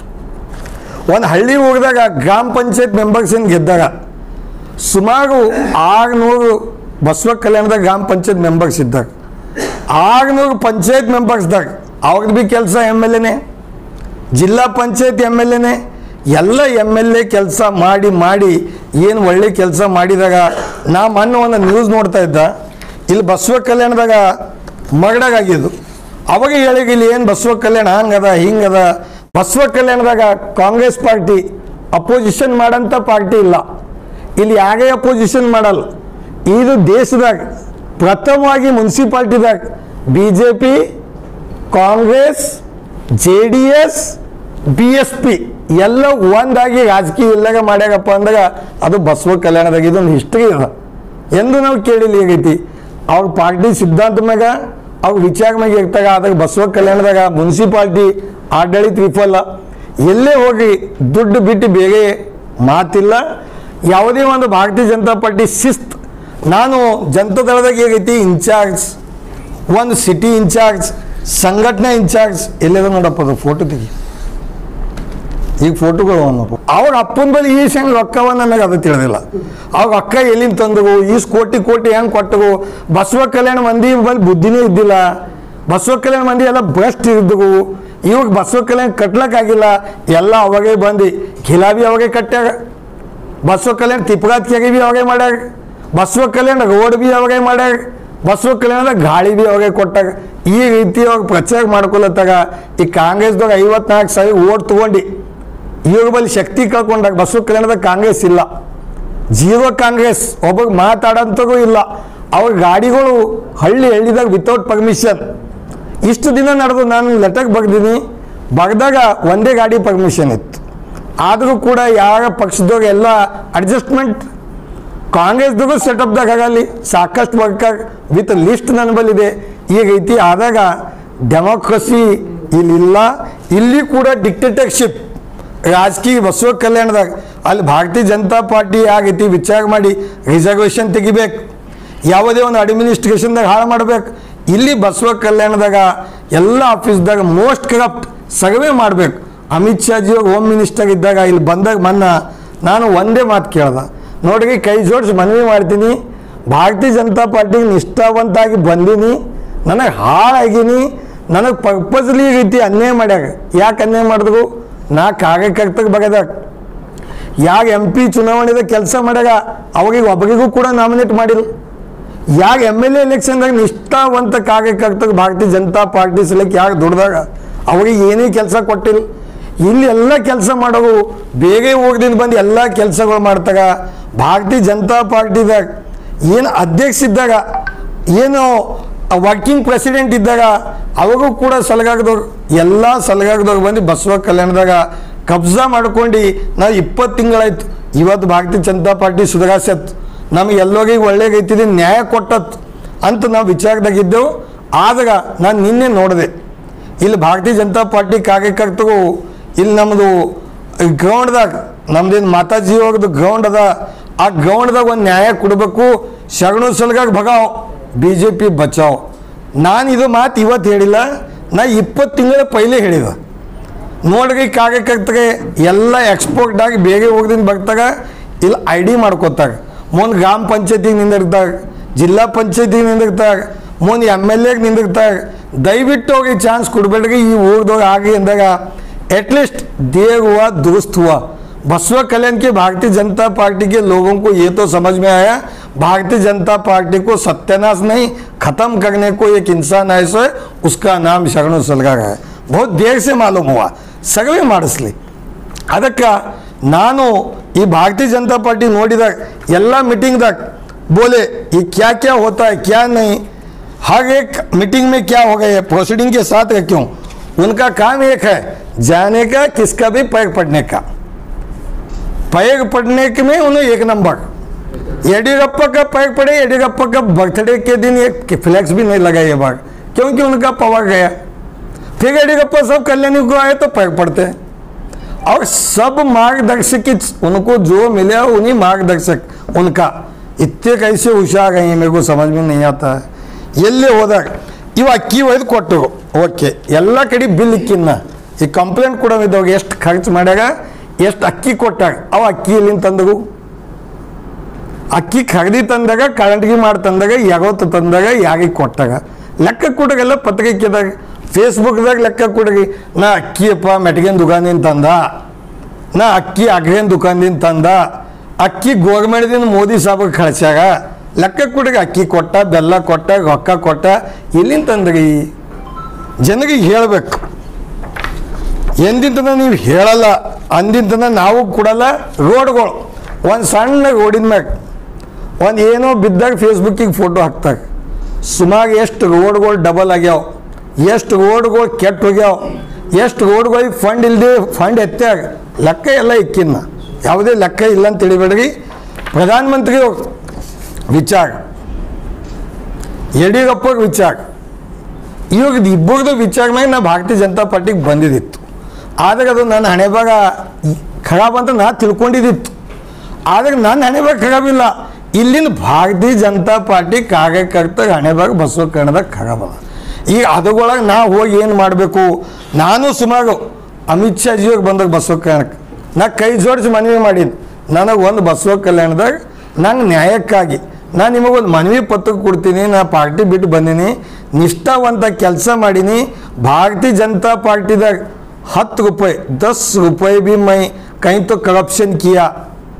A: ಒಂದು ಹಳ್ಳಿ ಹೋಗಿದಾಗ ಗ್ರಾಮ ಪಂಚಾಯತ್ ಮೆಂಬರ್ಸಿನ ಗೆದ್ದಾಗ ಸುಮಾರು ಆರುನೂರು ಬಸವ ಕಲ್ಯಾಣದಾಗ ಗ್ರಾಮ ಪಂಚಾಯತ್ ಮೆಂಬರ್ಸ್ ಇದ್ದಾಗ ಆರುನೂರು ಪಂಚಾಯತ್ ಮೆಂಬರ್ಸ್ದಾಗ ಅವ್ರದ್ದು ಭೀ ಕೆಲಸ ಎಮ್ ಎಲ್ ಎನೇ ಜಿಲ್ಲಾ ಪಂಚಾಯತ್ ಎಮ್ ಎಲ್ ಎನೇ ಎಲ್ಲ ಎಮ್ ಎಲ್ ಎ ಕೆಲಸ ಮಾಡಿ ಮಾಡಿ ಏನು ಒಳ್ಳೆ ಕೆಲಸ ಮಾಡಿದಾಗ ನಾ ಮೊನ್ನೆ ಒಂದು ನ್ಯೂಸ್ ನೋಡ್ತಾ ಇದ್ದ ಇಲ್ಲಿ ಬಸವ ಕಲ್ಯಾಣದಾಗ ಮಗಡಾಗಿದ್ದು ಅವಾಗ ಹೇಳಿಗ ಇಲ್ಲಿ ಏನು ಬಸವ ಕಲ್ಯಾಣ ಹಂಗದ ಹಿಂಗದ ಬಸವ ಕಲ್ಯಾಣದಾಗ ಕಾಂಗ್ರೆಸ್ ಪಾರ್ಟಿ ಅಪೋಸಿಷನ್ ಮಾಡೋಂಥ ಪಾರ್ಟಿ ಇಲ್ಲ ಇಲ್ಲಿ ಯಾರೇ ಅಪೋಸಿಷನ್ ಮಾಡಲ್ಲ ಇದು ದೇಶದಾಗ ಪ್ರಥಮವಾಗಿ ಮುನ್ಸಿಪಾಲ್ಟಿದಾಗ B J P Congress J D S B S P ಎಲ್ಲ ಒಂದಾಗಿ ರಾಜಕೀಯ ಇಲ್ಲಾಗ ಮಾಡ್ಯಾಗಪ್ಪ ಅಂದಾಗ ಅದು ಬಸವ ಕಲ್ಯಾಣದಾಗ ಇದೊಂದು ಹಿಸ್ಟ್ರಿ ಅದ ಎಂದು ನಾವು ಕೇಳಿಲ್ಲ ಈ ರೀತಿ ಅವ್ರ ಪಾರ್ಟಿ ಸಿದ್ಧಾಂತ ಮ್ಯಾಗ ಅವ್ರ ವಿಚಾರ ಮ್ಯಾಗ ಇರ್ತಾಗ ಆದಾಗ ಬಸವ ಕಲ್ಯಾಣದಾಗ ಮುನ್ಸಿಪಾಲ್ಟಿ ಆಡಳಿತ ವಿಫಲ ಎಲ್ಲೇ ಹೋಗಿ ದುಡ್ಡು ಬಿಟ್ಟು ಬೇರೆ ಮಾತಿಲ್ಲ ಯಾವುದೇ ಒಂದು ಭಾರತೀಯ ಜನತಾ ಪಾರ್ಟಿ ಶಿಸ್ತ್ ನಾನು ಜನತಾ ದಳದಾಗ ಏನೈತಿ ಇನ್ಚಾರ್ಜ್ ಒಂದು ಸಿಟಿ ಇನ್ಚಾರ್ಜ್ ಸಂಘಟನೆ ಇನ್ಚಾರ್ಜ್ ಎಲ್ಲದ ನೋಡಪ್ಪ ಅದು ಫೋಟೋ ತೆಗಿ ಈಗ ಫೋಟೋಗಳು ಅವನಪ್ಪ ಅವ್ರ ಅಪ್ಪನ ಬಳಿ ಈ ಹೆಂಗೆ ರೊಕ್ಕವ ನನಗೆ ಅದು ತಿಳಿದಿಲ್ಲ ಅವ್ರ ಅಕ್ಕ ಎಲ್ಲಿಂದ ತಂದವು ಈಸ್ ಕೋಟಿ ಕೋಟಿ ಹೆಂಗೆ ಕೊಟ್ಟವು ಬಸವ ಕಲ್ಯಾಣ ಮಂದಿ ಬಳಿ ಬುದ್ಧಿನೇ ಇದ್ದಿಲ್ಲ ಬಸವ ಕಲ್ಯಾಣ ಮಂದಿ ಎಲ್ಲ ಭ್ರಷ್ಟ್ ಇದ್ದವು ಇವಾಗ ಬಸವ ಕಲ್ಯಾಣ ಕಟ್ಲಕ್ಕಾಗಿಲ್ಲ ಎಲ್ಲ ಅವಾಗೇ ಬಂದು ಖಿಲಾಬಿ ಅವಾಗೇ ಕಟ್ಟ್ಯಾಗ ಬಸವ ಕಲ್ಯಾಣ ತಿಪ್ಗಾತ್ ಕೆರೆ ಬಿ ಅವಾಗೆ ಮಾಡ್ಯಾರ ಬಸವ ಕಲ್ಯಾಣ ರೋಡ್ ಬಿ ಅವಾಗೆ ಮಾಡ್ಯಾರ ಬಸವ ಕಲ್ಯಾಣದಾಗ ಗಾಳಿ ಬಿ ಅವಾಗೆ ಕೊಟ್ಟಾಗ ಈ ರೀತಿ ಅವಾಗ ಪ್ರಚಾರ ಮಾಡ್ಕೊಳತ್ತಾಗ ಈ ಕಾಂಗ್ರೆಸ್ದಾಗ ಐವತ್ನಾಲ್ಕು ಸಾವಿರ ಓಟ್ ತೊಗೊಂಡು ಇವ್ರ ಬಳಿ ಶಕ್ತಿ ಕಳ್ಕೊಂಡಾಗ ಬಸವ ಕಲ್ಯಾಣದಾಗ ಕಾಂಗ್ರೆಸ್ ಇಲ್ಲ ಜೀರೋ ಕಾಂಗ್ರೆಸ್ ಒಬ್ಬ ಮಾತಾಡೋಂಥಗೂ ಇಲ್ಲ ಅವ್ರ ಗಾಡಿಗಳು ಹಳ್ಳಿ ಹಳ್ಳಿದಾಗ ವಿತೌಟ್ ಪರ್ಮಿಷನ್ ಇಷ್ಟು ದಿನ ನಡೆದು ನಾನು ಲೆಟರ್ ಬಗ್ದೀನಿ ಬಗ್ದಾಗ ಒಂದೇ ಗಾಡಿ ಪರ್ಮಿಷನ್ ಇತ್ತು ಆದರೂ ಕೂಡ ಯಾವ ಪಕ್ಷದಾಗ ಎಲ್ಲ ಅಡ್ಜಸ್ಟ್ಮೆಂಟ್ ಕಾಂಗ್ರೆಸ್ದಾಗೂ ಸೆಟಪ್ದಾಗ ಆಗಲಿ ಸಾಕಷ್ಟು ವರ್ಕರ್ ವಿತ್ ಲಿಸ್ಟ್ ನನ್ನ ಬಲ್ಲಿದೆ ಈ ರೀತಿ ಆದಾಗ ಡೆಮೋಕ್ರಸಿ ಇಲ್ಲಿಲ್ಲ ಇಲ್ಲಿ ಕೂಡ ಡಿಕ್ಟೇಟರ್ಶಿಪ್ ರಾಜಕೀಯ ಬಸವ ಕಲ್ಯಾಣದಾಗ ಅಲ್ಲಿ ಭಾರತೀಯ ಜನತಾ ಪಾರ್ಟಿ ಆ ರೀತಿ ವಿಚಾರ ಮಾಡಿ ರಿಸರ್ವೇಷನ್ ತೆಗಿಬೇಕು ಯಾವುದೇ ಒಂದು ಅಡ್ಮಿನಿಸ್ಟ್ರೇಷನ್ದಾಗ ಹಾಳು ಮಾಡ್ಬೇಕು ಇಲ್ಲಿ ಬಸವ ಕಲ್ಯಾಣದಾಗ ಎಲ್ಲ ಆಫೀಸ್ದಾಗ ಮೋಸ್ಟ್ ಕರಪ್ಟ್ ಸರ್ವೆ ಮಾಡಬೇಕು ಅಮಿತ್ ಶಾಜಿ ಅವ್ರು ಹೋಮ್ ಮಿನಿಸ್ಟರ್ ಇದ್ದಾಗ ಇಲ್ಲಿ ಬಂದಾಗ ಮನ್ನ ನಾನು ಒಂದೇ ಮಾತು ಕೇಳ್ದೆ ನೋಡ್ರಿ ಕೈ ಜೋಡಿಸಿ ಮನವಿ ಮಾಡ್ತೀನಿ ಭಾರತೀಯ ಜನತಾ ಪಾರ್ಟಿಗೆ ನಿಷ್ಠಾವಂತಾಗಿ ಬಂದೀನಿ ನನಗೆ ಹಾಳಾಗೀನಿ ನನಗೆ ಪರ್ಪಸ್ಲಿ ಈ ರೀತಿ ಅನ್ಯಾಯ ಮಾಡ್ಯಾರ ಯಾಕೆ ಅನ್ಯಾಯ ಮಾಡಿದ್ರು ನಾ ಕಾರ್ಯಕರ್ತಗೆ ಬಗದಾಗ ಯಾಗ ಎಂ ಪಿ ಚುನಾವಣೆದಾಗ ಕೆಲಸ ಮಾಡ್ಯಾಗ ಅವಾಗೀಗ ಒಬ್ಬರಿಗೂ ಕೂಡ ನಾಮಿನೇಟ್ ಮಾಡಿಲ್ಲ ಯಾಗ ಎಮ್ ಎಲ್ ಎ ಎಲೆಕ್ಷನ್ದಾಗ ನಿಷ್ಠಾವಂತ ಕಾರ್ಯಕರ್ತಗೆ ಭಾರತೀಯ ಜನತಾ ಪಾರ್ಟಿ ಸಲಕ್ಕೆ ಯಾಕೆ ದುಡ್ದಾಗ ಅವ್ರಿಗೆ ಏನೇ ಕೆಲಸ ಕೊಟ್ಟಿಲ್ಲ ಇಲ್ಲಿ ಎಲ್ಲ ಕೆಲಸ ಮಾಡೋರು ಬೇಗ ಹೋಗ್ದಿಂದ ಬಂದು ಎಲ್ಲ ಕೆಲಸಗಳು ಮಾಡ್ತಾಗ ಭಾರತೀಯ ಜನತಾ ಪಾರ್ಟಿದಾಗ ಏನು ಅಧ್ಯಕ್ಷ ಇದ್ದಾಗ ಏನು ವರ್ಕಿಂಗ್ ಪ್ರೆಸಿಡೆಂಟ್ ಇದ್ದಾಗ ಅವಾಗೂ ಕೂಡ ಸಲಗಾಗದವ್ರು ಎಲ್ಲ ಸಲಗಾಗದವ್ರು ಬಂದು ಬಸವ ಕಲ್ಯಾಣದಾಗ ಕಬ್ಜಾ ಮಾಡ್ಕೊಂಡು ನಾವು ಇಪ್ಪತ್ತು ತಿಂಗಳಾಯ್ತು ಇವತ್ತು ಭಾರತೀಯ ಜನತಾ ಪಾರ್ಟಿ ಸುಧಾರಿಸತ್ತು ನಮಗೆ ಎಲ್ಲೋಗಿ ಒಳ್ಳೇಗೈತಿದೆ ನ್ಯಾಯ ಕೊಟ್ಟತ್ತು ಅಂತ ನಾವು ವಿಚಾರದಾಗಿದ್ದೆವು ಆದಾಗ ನಾನು ನಿನ್ನೆ ನೋಡಿದೆ ಇಲ್ಲಿ ಭಾರತೀಯ ಜನತಾ ಪಾರ್ಟಿ ಕಾರ್ಯಕರ್ತರು ಇಲ್ಲಿ ನಮ್ಮದು ಗ್ರೌಂಡ್ದಾಗ ನಮ್ದೇನು ಮಾತಾಜಿ ಹೋಗೋದು ಗ್ರೌಂಡ್ ಅದ ಆ ಗ್ರೌಂಡ್ದಾಗ ಒಂದು ನ್ಯಾಯ ಕೊಡಬೇಕು ಶರಣು ಸಲಗಾಗ ಭಗಾವ್ ಬಿ ಜೆ ಪಿ ಬಚಾವ್ ನಾನು ಇದು ಮಾತು ಇವತ್ತು ಹೇಳಿಲ್ಲ ನಾ ಇಪ್ಪತ್ತು ತಿಂಗಳ ಪೈಲೆ ಹೇಳಿದ ನೋಡ್ರಿ ಕಾರ್ಯಕರ್ತರಿಗೆ ಎಲ್ಲ ಎಕ್ಸ್ಪೋರ್ಟ್ ಆಗಿ ಬೇಗ ಹೋಗ್ದಿಂದ ಬರ್ತಾಗ ಇಲ್ಲಿ ಐ ಡಿ ಮಾಡ್ಕೋತಾಗ ಮುಂದೆ ಗ್ರಾಮ ಪಂಚಾಯತಿಗೆ ನಿಂದಿರ್ತಾಗ ಜಿಲ್ಲಾ ಪಂಚಾಯತಿಗೆ ನಿಂದಿರ್ತಾಗ ಮುಂದೆ ಎಮ್ ಎಲ್ ಎಗೆ ನಿಂದಿರ್ತಾಗ ದಯವಿಟ್ಟು ಹೋಗಿ ಚಾನ್ಸ್ ಕೊಡ್ಬೇಡ್ರಿ ಈ ಊರ್ದೋಗ ಆಗಿ ಅಂದಾಗ एटलीस्ट दिए हुआ दुरुस्त हुआ बसवा कल्याण की भारतीय जनता पार्टी के लोगों को ये तो समझ में आया भारतीय जनता पार्टी को सत्यानाश नहीं खत्म करने को एक इंसान है सो उसका नाम शरणु सलगार है बहुत देर से मालूम हुआ ಸರ್ವೆ ಮಾಡಿಸ್ಲಿ ಅದಕ್ಕೆ ನಾನು ಈ ಭಾರತೀಯ ಜನತಾ ಪಾರ್ಟಿ ನೋಡಿದಾಗ ಎಲ್ಲ ಮೀಟಿಂಗ್ದಾಗ बोले ये क्या क्या होता है क्या नहीं हर एक मीटिंग में क्या हो गए प्रोसीडिंग के साथ क्यों उनका काम एक है जाने का किसका भी पैर पड़ने का पैर पड़ने के में उन्हें एक नंबर येडियुरप्पा का पैर पड़े येडियुरप्पा का बर्थडे के दिन एक फ्लैक्स भी नहीं लगा ये बार क्योंकि उनका पावर गया फिर येडियुरप्पा सब कल्याणी को आए तो पैर पड़ते हैं और सब मार्गदर्शक उनको जो मिले उन्हीं मार्गदर्शक उनका इतने कैसे हुशार हैं मेरे को समझ में नहीं आता है ಎಲ್ಲೇ ಹೋದಾಗ ಇವು ಅಕ್ಕಿ ಒಯ್ದು ಕೊಟ್ಟರು ಓಕೆ ಎಲ್ಲ ಕಡೆ ಬಿಲ್ ಇಕ್ಕಿನ್ನ ಈ ಕಂಪ್ಲೇಂಟ್ ಕೊಡೋವಿದ್ದವಾಗ ಎಷ್ಟು ಖರ್ಚು ಮಾಡ್ಯಾಗ ಎಷ್ಟು ಅಕ್ಕಿ ಕೊಟ್ಟಾಗ ಅವು ಅಕ್ಕಿ ಎಲ್ಲಿಂದ ತಂದವು ಅಕ್ಕಿ ಖರೀದಿ ತಂದಾಗ ಕಳಂಟಿಗೆ ಮಾಡಿ ತಂದಾಗ ಯಾವತ್ತು ತಂದಾಗ ಯಾರಿಗೆ ಕೊಟ್ಟಾಗ ಲೆಕ್ಕ ಕೊಡಗೆಲ್ಲ ಪತ್ರಿಕೆದಾಗ ಫೇಸ್ಬುಕ್ದಾಗ ಲೆಕ್ಕ ಕೊಡಗಿ ನಾ ಅಕ್ಕಿಯಪ್ಪ ಮೆಟ್ಗಿನ ದುಕಾನಿಂದ ತಂದ ನಾ ಅಕ್ಕಿ ಅಗ್ರೇನ್ ದುಕಾನ್ದಿಂದ ತಂದ ಅಕ್ಕಿ ಗೋರ್ಮೆಂಟ್ದಿಂದ ಮೋದಿ ಸಾಬ್ಗೆ ಕಳ್ಸ್ಯಾಗ ಲೆಕ್ಕ ಕೊಡಗೆ ಅಕ್ಕಿ ಕೊಟ್ಟ ಬೆಲ್ಲ ಕೊಟ್ಟ ರೊಕ್ಕ ಕೊಟ್ಟ ಎಲ್ಲಿಂದ ತಂದ್ರಿ ಜನರಿಗೆ ಹೇಳಬೇಕು ಎಂದಿಂತನ ನೀವು ಹೇಳಲ್ಲ ಅಂದಿಂತನ ನಾವು ಕೊಡಲ್ಲ ರೋಡ್ಗಳು ಒಂದು ಸಣ್ಣ ರೋಡಿನ ಮ್ಯಾಗ ಒಂದು ಏನೋ ಬಿದ್ದಾಗ ಫೇಸ್ಬುಕ್ಕಿಗೆ ಫೋಟೋ ಹಾಕ್ತಾರೆ ಸುಮಾರು ಎಷ್ಟು ರೋಡ್ಗಳು ಡಬಲ್ ಆಗ್ಯಾವ ಎಷ್ಟು ರೋಡ್ಗಳು ಕೆಟ್ಟು ಹೋಗ್ಯಾವ ಎಷ್ಟು ರೋಡ್ಗಳಿಗೆ ಫಂಡ್ ಇಲ್ಲದೆ ಫಂಡ್ ಎತ್ತಾಗ ಲೆಕ್ಕ ಎಲ್ಲ ಇಕ್ಕಿನ್ನ ಯಾವುದೇ ಲೆಕ್ಕ ಇಲ್ಲ ಅಂತ ತಿಳಿಬೇಡ್ರಿ ಪ್ರಧಾನಮಂತ್ರಿ ವಿಚಾರ ಯಡಿಯೂರಪ್ಪಗೆ ವಿಚಾರ ಇವಾಗ ಇಬ್ಬರದು ವಿಚಾರ ಮ್ಯಾಗ ನಾ ಭಾರತೀಯ ಜನತಾ ಪಾರ್ಟಿಗೆ ಬಂದಿದ್ದಿತ್ತು ಆದಾಗ ಅದು ನನ್ನ ಹಣೆ ಭಾಗ ಖರಾಬ್ ಅಂತ ನಾ ತಿಳ್ಕೊಂಡಿದ್ದಿತ್ತು ಆದ್ರೆ ನನ್ನ ಹಣೆ ಭಾಗ ಖರಾಬಿಲ್ಲ ಇಲ್ಲಿನ ಭಾರತೀಯ ಜನತಾ ಪಾರ್ಟಿ ಕಾರ್ಯಕರ್ತರ ಹಣೆ ಭಾಗ ಬಸವ ಕನ್ನಡದಾಗ ಖರಾಬ್ ಅದ ಈಗ ಅದರೊಳಗೆ ನಾ ಹೋಗಿ ಏನು ಮಾಡಬೇಕು ನಾನು ಸುಮಾರು ಅಮಿತ್ ಶಾಜಿಯವ್ರಿಗೆ ಬಂದಾಗ ಬಸವ ಕಲ್ಯಾಣಕ್ಕೆ ನಾ ಕೈ ಜೋಡಿಸಿ ಮನವಿ ಮಾಡಿದ್ದು ನನಗೆ ಒಂದು ಬಸವ ಕಲ್ಯಾಣದಾಗ ನಂಗೆ ನ್ಯಾಯಕ್ಕಾಗಿ ನಾನು ನಿಮಗೊಂದು ಮನವಿ ಪತ್ರ ಕೊಡ್ತೀನಿ ನಾ ಪಾರ್ಟಿ ಬಿಟ್ಟು ಬಂದೀನಿ ನಿಷ್ಠಾವಂತ ಕೆಲಸ ಮಾಡೀನಿ ಭಾರತೀಯ ಜನತಾ ಪಾರ್ಟಿದಾಗ ಹತ್ತು ರೂಪಾಯಿ ದಸ್ ರೂಪಾಯಿ भी मैं कहीं तो करप्शन किया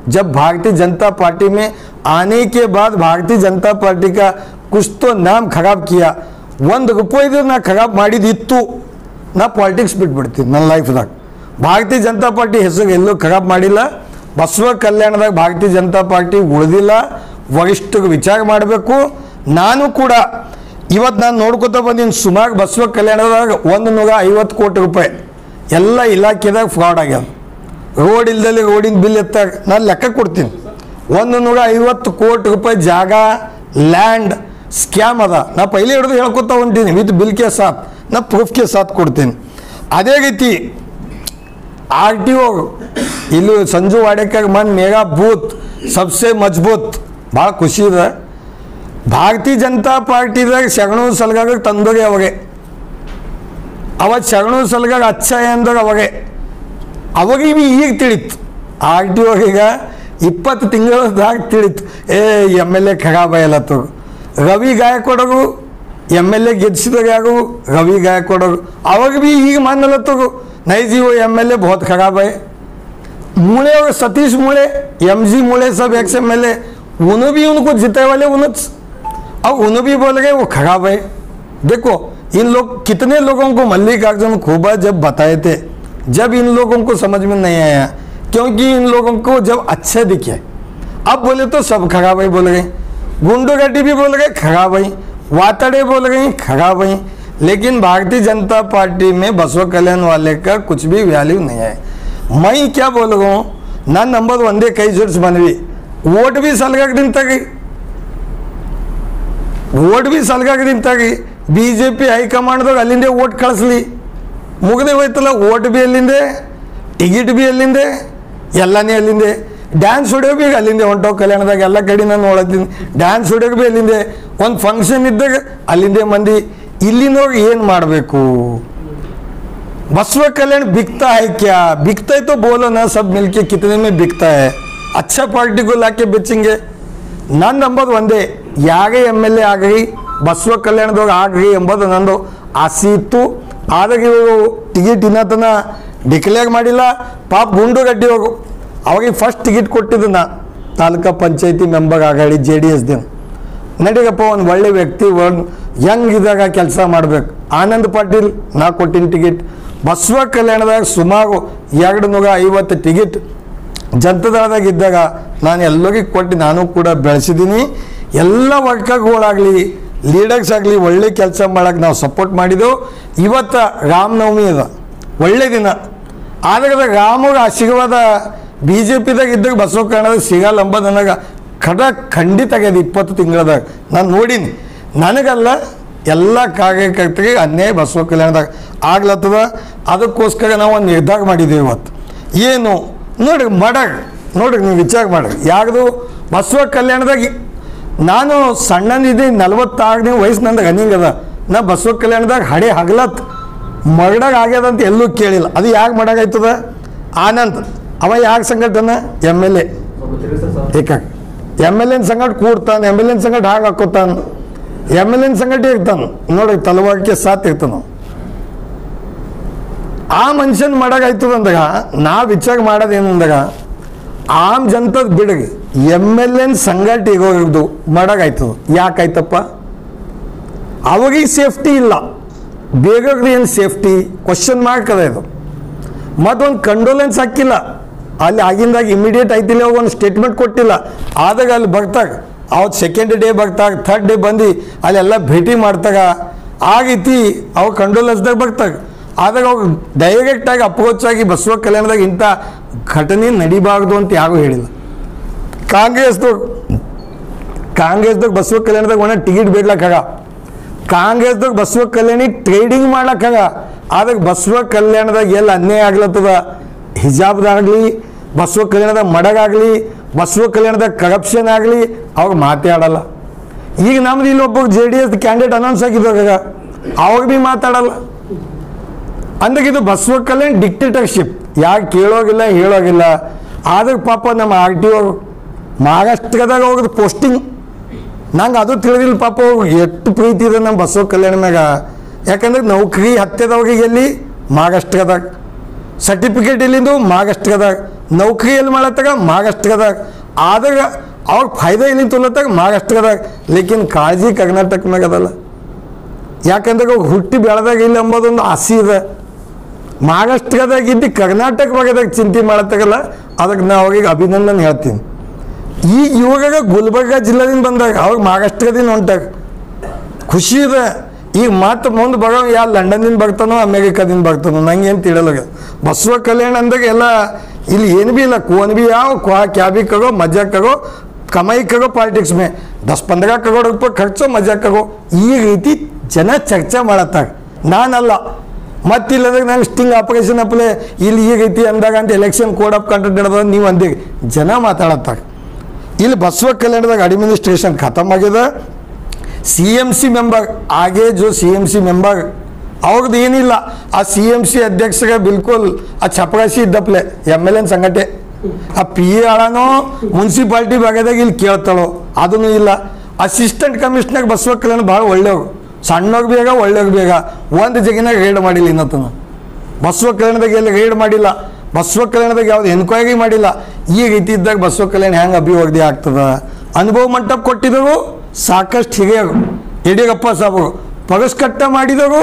A: जब भारतीय जनता पार्टी में आने के बाद भारतीय जनता पार्टी का कुछ तो नाम खराब किया ಒಂದು ರೂಪಾಯಿದು ನಾ ಖರಾಬ್ ಮಾಡಿದಿತ್ತು ನಾ ಪಾಲಿಟಿಕ್ಸ್ ಬಿಟ್ಬಿಡ್ತೀನಿ ನನ್ನ ಲೈಫ್ದಾಗ ಭಾರತೀಯ ಜನತಾ ಪಾರ್ಟಿ ಹೆಸರು ಎಲ್ಲೂ ಖರಾಬ್ ಮಾಡಿಲ್ಲ ಬಸವ ಕಲ್ಯಾಣದಾಗ ಭಾರತೀಯ ಜನತಾ ಪಾರ್ಟಿ ಉಳಿದಿಲ್ಲ ವರಿಷ್ಠರು ವಿಚಾರ ಮಾಡಬೇಕು ನಾನು ಕೂಡ ಇವತ್ತು ನಾನು ನೋಡ್ಕೊತ ಬಂದೀನಿ ಸುಮಾರು ಬಸವ ಕಲ್ಯಾಣದಾಗ ಒಂದು ನೂರ ಐವತ್ತು ಕೋಟಿ ರೂಪಾಯಿ ಎಲ್ಲ ಇಲಾಖೆದಾಗ ಫ್ರಾಡ್ ಆಗ್ಯಾದ ರೋಡ್ ಇಲ್ದಲ್ಲಿ ರೋಡಿನ ಬಿಲ್ ಎತ್ತಾಗ ನಾನು ಲೆಕ್ಕ ಕೊಡ್ತೀನಿ ಒಂದು ನೂರ ಐವತ್ತು ಕೋಟಿ ರೂಪಾಯಿ ಜಾಗ ಲ್ಯಾಂಡ್ ಸ್ಕ್ಯಾಮ್ ಅದ ನಾ ಪೈಲೆ ಹಿಡಿದು ಹೇಳ್ಕೊತಾ ಹೊಂಟೀನಿ ವಿತ್ ಬಿಲ್ ಕೆ ಸಾಥ್ ನಾ ಪ್ರೂಫ್ ಕೆ ಸಾಥ್ ಕೊಡ್ತೀನಿ ಅದೇ ರೀತಿ ಆರ್ ಟಿ ಒ ಇಲ್ಲಿ ಸಂಜು ವಾಡೇಕರ್ ಮನ್ ಮೇರಾ ಬೂತ್ ಸಬ್ಸೆ ಮಜಬೂತ್ ಭಾಳ ಖುಷಿ ಇದೆ ಭಾರತೀಯ ಜನತಾ ಪಾರ್ಟಿದಾಗ ಶರಣು ಸಲಗಾಗ ತಂದೋರಿ ಅವಾಗೆ ಅವತ್ತು ಶರಣು ಸಲಗಾಗ ಅಚ್ಚ ಎಂದಾಗ ಅವಾಗೆ ಅವಾಗ ಇವು ಈಗ ತಿಳಿತು ಆರ್ ಟಿ ಒಗೀಗ ಇಪ್ಪತ್ತು ತಿಂಗಳದಾಗ ತಿಳಿತು ಏ ಎಮ್ ಎಲ್ ಎ ಖರಾಬ ಎಲ್ಲತ್ತು ರವಿ ಗಾಯಕ್ವಾಡರು ಎಮ್ ಎಲ್ ಎ ಗೆದ್ಸಿದಾಗ ಯಾರು ರವಿ ಗಾಯಕ್ವಾಡರು ಅವಾಗ ಭೀ ಈಗ ಮಾನಲತ್ತರು ನೈ जी वो एम एल ए बहुत खराब है मूले और सतीश मूले एम जी मूले सब एक्स एम एल ए उन्होंने भी उनको जिताए वाले उन्होंने और उन्होंने भी बोल गए वो खराब है देखो इन लोग कितने लोगों को मल्लिकार्जुन खोबा जब बताए थे जब इन लोगों को समझ में नहीं आया क्योंकि इन लोगों को जब अच्छे दिखे अब बोले तो सब खराब है बोल गए गुंडोगड्डी भी बोल गए खराब है वातड़े बोल गए खराब है लेकिन भारतीय जनता पार्टी में बसव कल्याण वाले का कुछ भी वैल्यू नहीं है मैं क्या बोल रहा हूँ ನನ್ನ ನಂಬರ್ ಒಂದೇ ಕೈ ಜೋಡಿಸಿ ಬಂದ್ವಿ ಓಟ್ ಬಿ ಸಲ್ಗಾಗ ನಿಂತಾಗಿ ಓಟ್ ಬಿ ಸಲ್ಗಾಗ ನಿಂತಾಗಿ ಬಿ ಜೆ ಪಿ ಹೈಕಮಾಂಡ್ದಾಗ ಅಲ್ಲಿಂದೇ ಓಟ್ ಕಳಿಸ್ಲಿ ಮುಗದೆ ಹೋಯ್ತಲ್ಲ ಓಟ್ ಬಿ ಅಲ್ಲಿಂದೆ ಟಿಕೆಟ್ ಬಿ ಅಲ್ಲಿಂದೆ ಎಲ್ಲನೇ ಅಲ್ಲಿಂದೆ ಡ್ಯಾನ್ಸ್ ಹೊಡೆಯೋ ಬಿ ಅಲ್ಲಿಂದೆ ಹೊಂಟೋ ಕಲ್ಯಾಣದಾಗ ಎಲ್ಲ ಕಡೆ ನಾನು ನೋಡತ್ತೀನಿ ಡ್ಯಾನ್ಸ್ ಹೊಡೆಯೋಕೆ ಬಿ ಅಲ್ಲಿಂದೆ ಒಂದು ಫಂಕ್ಷನ್ ಇದ್ದಾಗ ಅಲ್ಲಿಂದೆ ಮಂದಿ ಇಲ್ಲಿಂದೋಗಿ ಏನು ಮಾಡಬೇಕು बसव कल्याण बिकता है क्या बिकता है तो बोलो ना सब मिलके कितने में बिकता है अच्छा पार्टी को लाके बेचेंगे ನನ್ನ ನಂಬೋದು ಒಂದೇ ಯಾರೇ ಎಮ್ ಎಲ್ ಎ ಆಗಲಿ ಬಸವ ಕಲ್ಯಾಣದವ್ರು ಆಗಲಿ ಎಂಬುದು ನಂದು ಆಸೆ ಇತ್ತು ಆದಾಗ ಇವರು ಟಿಕೆಟ್ ಇನ್ನತನ ಡಿಕ್ಲೇರ್ ಮಾಡಿಲ್ಲ ಪಾಪ ಗುಂಡುಗಡ್ಡಿ ಅವರು ಅವಾಗ ಫಸ್ಟ್ ಟಿಕೆಟ್ ಕೊಟ್ಟಿದ್ದು ನಾ ತಾಲೂಕಾ ಪಂಚಾಯತಿ ಮೆಂಬರ್ ಆಗಲಿ ಜೆ ಡಿ ಎಸ್ ದಿನ ನಡೀಗಪ್ಪ ಒಂದು ಒಳ್ಳೆ ವ್ಯಕ್ತಿ ಒಂದು ಯಂಗ್ ಇದ್ದಾಗ ಕೆಲಸ ಮಾಡ್ಬೇಕು ಆನಂದ್ ಪಾಟೀಲ್ ನಾ ಕೊಟ್ಟಿನ ಟಿಕೆಟ್ ಬಸವ ಕಲ್ಯಾಣದಾಗ ಸುಮಾರು ಎರಡು ನೂರ ಐವತ್ತು ಟಿಕೆಟ್ ಜನತಾದಳದಾಗ ಇದ್ದಾಗ ನಾನು ಎಲ್ಲರಿಗೂ ಕೊಟ್ಟು ನಾನು ಕೂಡ ಬೆಳೆಸಿದ್ದೀನಿ ಎಲ್ಲ ವರ್ಕರ್ಗಳಾಗಲಿ ಲೀಡರ್ಸ್ ಆಗಲಿ ಒಳ್ಳೆ ಕೆಲಸ ಮಾಡೋಕೆ ನಾವು ಸಪೋರ್ಟ್ ಮಾಡಿದೆವು ಇವತ್ತು ರಾಮನವಮಿ ಅದ ಒಳ್ಳೆ ದಿನ ಆದ್ರೆ ರಾಮರ ಆಶೀರ್ವಾದ ಬಿ ಜೆ ಪಿದಾಗ ಇದ್ದಾಗ ಬಸವ ಕನ್ನಡದಾಗ ಸಿಗಲ್ಲ ಅಂಬದು ನನಗೆ ಖಡ ಖಂಡಿತ ಆಗ್ಯದ ಇಪ್ಪತ್ತು ತಿಂಗಳದಾಗ ನಾನು ನೋಡೀನಿ ನನಗಲ್ಲ ಎಲ್ಲ ಕಾರ್ಯಕರ್ತರಿಗೆ ಅನ್ಯಾಯ ಬಸವ ಕಲ್ಯಾಣದಾಗ ಆಗ್ಲತ್ತದ ಅದಕ್ಕೋಸ್ಕರ ನಾವು ಒಂದು ನಿರ್ಧಾರ ಮಾಡಿದ್ದೇವೆ ಇವತ್ತು ಏನು ನೋಡ್ರಿ ಮಾಡಾಗ ನೋಡ್ರಿ ನೀವು ವಿಚಾರ ಮಾಡ್ರಿ ಯಾರ್ದು ಬಸವ ಕಲ್ಯಾಣದಾಗ ನಾನು ಸಣ್ಣನಿದ್ದೆ ನಲವತ್ತಾರನೇ ವಯಸ್ಸು ನಂದು ರನ್ನಿಂಗ್ ಅದ ನಾ ಬಸವ ಕಲ್ಯಾಣದಾಗ ಹಡೆ ಹಗಲತ್ ಮಗಡಾಗ ಆಗ್ಯದ ಅಂತ ಎಲ್ಲೂ ಕೇಳಿಲ್ಲ ಅದು ಯಾಕೆ ಮಾಡಾಗಾಯ್ತದ ಆನಂದ್ ಅವ ಯಾಕೆ ಸಂಘಟನ ಎಮ್ ಎಲ್ ಎ ಏಕಾಗ ಎಮ್ ಎಲ್ ಎನ್ ಸಂಗಟ ಕೂಡ್ತಾನೆ ಎಮ್ ಎಲ್ ಎನ್ ಸಂಗಟ ಹಾಗೆ ಹಾಕೋತಾನ ಎಮ್ ಎಲ್ ಎನ್ ಸಂಗಟ ಇರ್ತಾನ ನೋಡಿ ತಲವಾರಕ್ಕೆ ಸಾತ್ ಇರ್ತಾನ ಆ ಮನುಷ್ಯನ ಮಾಡಾಗಾಯ್ತದ ಅಂದಾಗ ನಾ ವಿಚಾರ ಮಾಡೋದೇನು ಅಂದಾಗ ಆಮ್ ಜನತದ ಬಿಡಗಿ ಎಮ್ ಎಲ್ ಎನ್ ಸಂಗಟ ಇಗೋದು ಮಾಡಾಗಾಯ್ತದ ಯಾಕಾಯ್ತಪ್ಪ ಅವಾಗೀಗ ಸೇಫ್ಟಿ ಇಲ್ಲ ಬೇಗ ಏನು ಸೇಫ್ಟಿ ಕ್ವಶನ್ ಮಾರ್ಕ್ ಅದ ಇದು ಮತ್ತೊಂದು ಕಂಡೋಲೆನ್ಸ್ ಹಾಕಿಲ್ಲ ಅಲ್ಲಿ ಆಗಿಂದಾಗ ಇಮಿಡಿಯೇಟ್ ಆಯ್ತಿಲ್ಲ ಅವಾಗ ಒಂದು ಸ್ಟೇಟ್ಮೆಂಟ್ ಕೊಟ್ಟಿಲ್ಲ ಆದಾಗ ಅಲ್ಲಿ ಬರ್ತಾಗ ಅವತ್ತು ಸೆಕೆಂಡ್ ಡೇ ಬರ್ತಾಗ ಥರ್ಡ್ ಡೇ ಬಂದು ಅಲ್ಲೆಲ್ಲ ಭೇಟಿ ಮಾಡ್ತಾಗ ಆಗೈತಿ ಅವಾಗ ಕಂಡೋಲೆನ್ಸ್ದಾಗ ಬರ್ತಾಗ ಆದಾಗ ಅವಾಗ ಡೈರೆಕ್ಟಾಗಿ ಅಪ್ರೋಚ್ ಆಗಿ ಬಸವ ಕಲ್ಯಾಣದಾಗ ಇಂಥ ಘಟನೆ ನಡಿಬಾರ್ದು ಅಂತ ಯಾರೂ ಹೇಳಿಲ್ಲ ಕಾಂಗ್ರೆಸ್ದವ್ರು ಕಾಂಗ್ರೆಸ್ದಾಗ ಬಸವ ಕಲ್ಯಾಣದಾಗ ಒಣ ಟಿಕೆಟ್ ಬೇಡ್ಲಕ್ಕಾಗ ಕಾಂಗ್ರೆಸ್ದಾಗ ಬಸವ ಕಲ್ಯಾಣಿ ಟ್ರೇಡಿಂಗ್ ಮಾಡ್ಲಕ್ಕಾಗ ಆದಾಗ ಬಸವ ಕಲ್ಯಾಣದಾಗ ಎಲ್ಲಿ ಅನ್ಯಾಯ ಆಗ್ಲತ್ತದ ಹಿಜಾಬ್ದಾಗಲಿ ಬಸವ ಕಲ್ಯಾಣದಾಗ ಮಡಗಾಗಲಿ ಬಸವ ಕಲ್ಯಾಣದಾಗ ಕರಪ್ಷನ್ ಆಗಲಿ ಅವಾಗ ಮಾತಾಡಲ್ಲ ಈಗ ನಮ್ದು ಇಲ್ಲಿ ಒಬ್ಬ J D S candidate announce ಆಗಿದ್ದಾಗ ಅವಾಗ ಭೀ ಮಾತಾಡಲ್ಲ ಅಂದಾಗ ಇದು ಬಸವ ಕಲ್ಯಾಣ್ ಡಿಕ್ಟೇಟರ್ಶಿಪ್ ಯಾಕೆ ಕೇಳೋಗಿಲ್ಲ ಹೇಳೋಗಿಲ್ಲ ಆದಾಗ ಪಾಪ ನಮ್ಮ ಆರ್ ಟಿ ಅವರು ಮಹಾರಾಷ್ಟ್ರದಾಗ ಹೋಗೋದು ಪೋಸ್ಟಿಂಗ್ ನಂಗೆ ಅದು ತಿಳಿದಿಲ್ಲ ಪಾಪ ಅವ್ರಿಗೆ ಎಷ್ಟು ಪ್ರೀತಿ ಇದೆ ನಮ್ಮ ಬಸವ ಕಲ್ಯಾಣ ಮ್ಯಾಗ ಯಾಕಂದ್ರೆ ನೌಕರಿ ಹತ್ಯದವ್ರಿಗೆ ಎಲ್ಲಿ ಮಹಾರಾಷ್ಟ್ರದಾಗ ಸರ್ಟಿಫಿಕೇಟ್ ಎಲ್ಲಿಂದು ಮಹಾರಾಷ್ಟ್ರದಾಗ ನೌಕರಿ ಎಲ್ಲಿ ಮಾಡತ್ತಾಗ ಮಹಾರಾಷ್ಟ್ರದಾಗ ಆದಾಗ ಅವ್ರಿಗೆ ಫಾಯ್ದಾ ಎಲ್ಲಿ ತೊಲತ್ತಾಗ ಮಹಾರಾಷ್ಟ್ರದಾಗ ಲೇಕಿನ್ ಕಾಳಜಿ ಕರ್ನಾಟಕ ಮ್ಯಾಗ ಅದಲ್ಲ ಯಾಕಂದ್ರೆ ಅವ್ರು ಹುಟ್ಟಿ ಬೆಳೆದಾಗ ಇಲ್ಲ ಎಂಬುದೊಂದು ಆಸೆ ಇದೆ ಮಹಾರಾಷ್ಟ್ರದಾಗ ಇದ್ದು ಕರ್ನಾಟಕ ಭಾಗದಾಗ ಚಿಂತೆ ಮಾಡತ್ತಾಗಲ್ಲ ಅದಕ್ಕೆ ನಾ ಅವ್ರಿಗೆ ಅಭಿನಂದನೆ ಹೇಳ್ತೀನಿ ಈಗ ಇವಾಗ ಗುಲ್ಬರ್ಗ ಜಿಲ್ಲೆದಿಂದ ಬಂದಾಗ ಅವಾಗ ಮಹಾರಾಷ್ಟ್ರದಿಂದ ಹೊಂಟಾಗ ಖುಷಿ ಇದೆ ಈಗ ಮತ್ತೆ ಮುಂದೆ ಬರೋ ಯಾ ಲಂಡನ್ದಿಂದ ಬರ್ತಾನೋ ಅಮೇರಿಕಾದಿಂದ ಬರ್ತಾನೋ ನಂಗೆ ಏನು ತಿಳಿಯಲ್ಲ ಬಸವ ಕಲ್ಯಾಣ ಅಂದಾಗ ಎಲ್ಲ ಇಲ್ಲಿ ಏನು ಭೀ ಇಲ್ಲ ಕೋನ್ ಭೀ ಯಾವ ಕ್ವಾ ಕ್ಯಾ ಭೀ ಕರೋ ಮಜಾ ಕರೋ ಕಮಾಯಿ ಕರೋ ಪಾಲಿಟಿಕ್ಸ್ ಮೇ ದಸ್ ಪಂದ್ರ ಕರೋड़ ರೂಪಾಯಿ ಖರ್ಚು ಮಜಾ ಕರೋ ಈ ರೀತಿ ಜನ ಚರ್ಚೆ ಮಾಡತ್ತಾಗ ನಾನಲ್ಲ ಮತ್ತಿಲ್ಲದಾಗ ನಂಗೆ ಸ್ಟಿಂಗ್ ಆಪರೇಷನ್ ಅಪ್ಲೆ ಇಲ್ಲಿ ಈ ರೀತಿ ಅಂದಾಗ ಅಂತ ಎಲೆಕ್ಷನ್ ಕೋಡ್ ಆಫ್ ಕಂಡಕ್ಟ್ ಹಿಡ್ದ ನೀವು ಅಂದಿರಿ ಜನ ಮಾತಾಡತ್ತಾಗ ಇಲ್ಲಿ ಬಸವ ಕಲ್ಯಾಣದಾಗ ಅಡ್ಮಿನಿಸ್ಟ್ರೇಷನ್ ಖತಮ್ ಆಗಿದೆ ಸಿ ಎಮ್ ಸಿ ಮೆಂಬರ್ ಆगे जो ಸಿ ಎಮ್ ಸಿ ಮೆಂಬರ್ ಅವ್ರದ್ದು ಏನಿಲ್ಲ ಆ ಸಿ ಎಮ್ ಸಿ ಅಧ್ಯಕ್ಷಗೆ ಬಿಲ್ಕುಲ್ ಆ ಚಪರಾಸಿ ಇದ್ದಪ್ಲೆ ಎಮ್ ಎಲ್ ಎನ್ ಸಂಗಟೆ ಆ ಪಿ ಎ ಆಳನೋ ಮುನ್ಸಿಪಾಲ್ಟಿ ಭಾಗದಾಗ ಇಲ್ಲಿ ಕೇಳ್ತಾಳೋ ಅದೂ ಇಲ್ಲ ಅಸಿಸ್ಟೆಂಟ್ ಕಮಿಷನರ್ ಬಸವ ಕಲ್ಯಾಣ ಭಾಳ ಒಳ್ಳೆಯವ್ರು ಸಣ್ಣವ್ರು ಬೇಗ ಒಳ್ಳೆಯವ್ರು ಬೇಗ ಒಂದು ಜಗಿನಾಗ ರೈಡ್ ಮಾಡಿಲ್ಲ ಇನ್ನತನ ಬಸವ ಕಲ್ಯಾಣದಾಗ ಎಲ್ಲಿ ರೈಡ್ ಮಾಡಿಲ್ಲ ಬಸವ ಕಲ್ಯಾಣದಾಗ ಯಾವ್ದು ಎನ್ಕ್ವೈರಿ ಮಾಡಿಲ್ಲ ಈ ರೀತಿ ಇದ್ದಾಗ ಬಸವ ಕಲ್ಯಾಣ ಹೆಂಗೆ ಅಭಿವೃದ್ಧಿ ಆಗ್ತದ ಅನುಭವ ಮಂಟಪ ಕೊಟ್ಟಿದ್ದವು ಸಾಕಷ್ಟು ಹಿರಿಯರು ಯಡಿಯೂರಪ್ಪ ಸಾಬರು ಪಗಸ್ಕಟ್ಟ ಮಾಡಿದವರು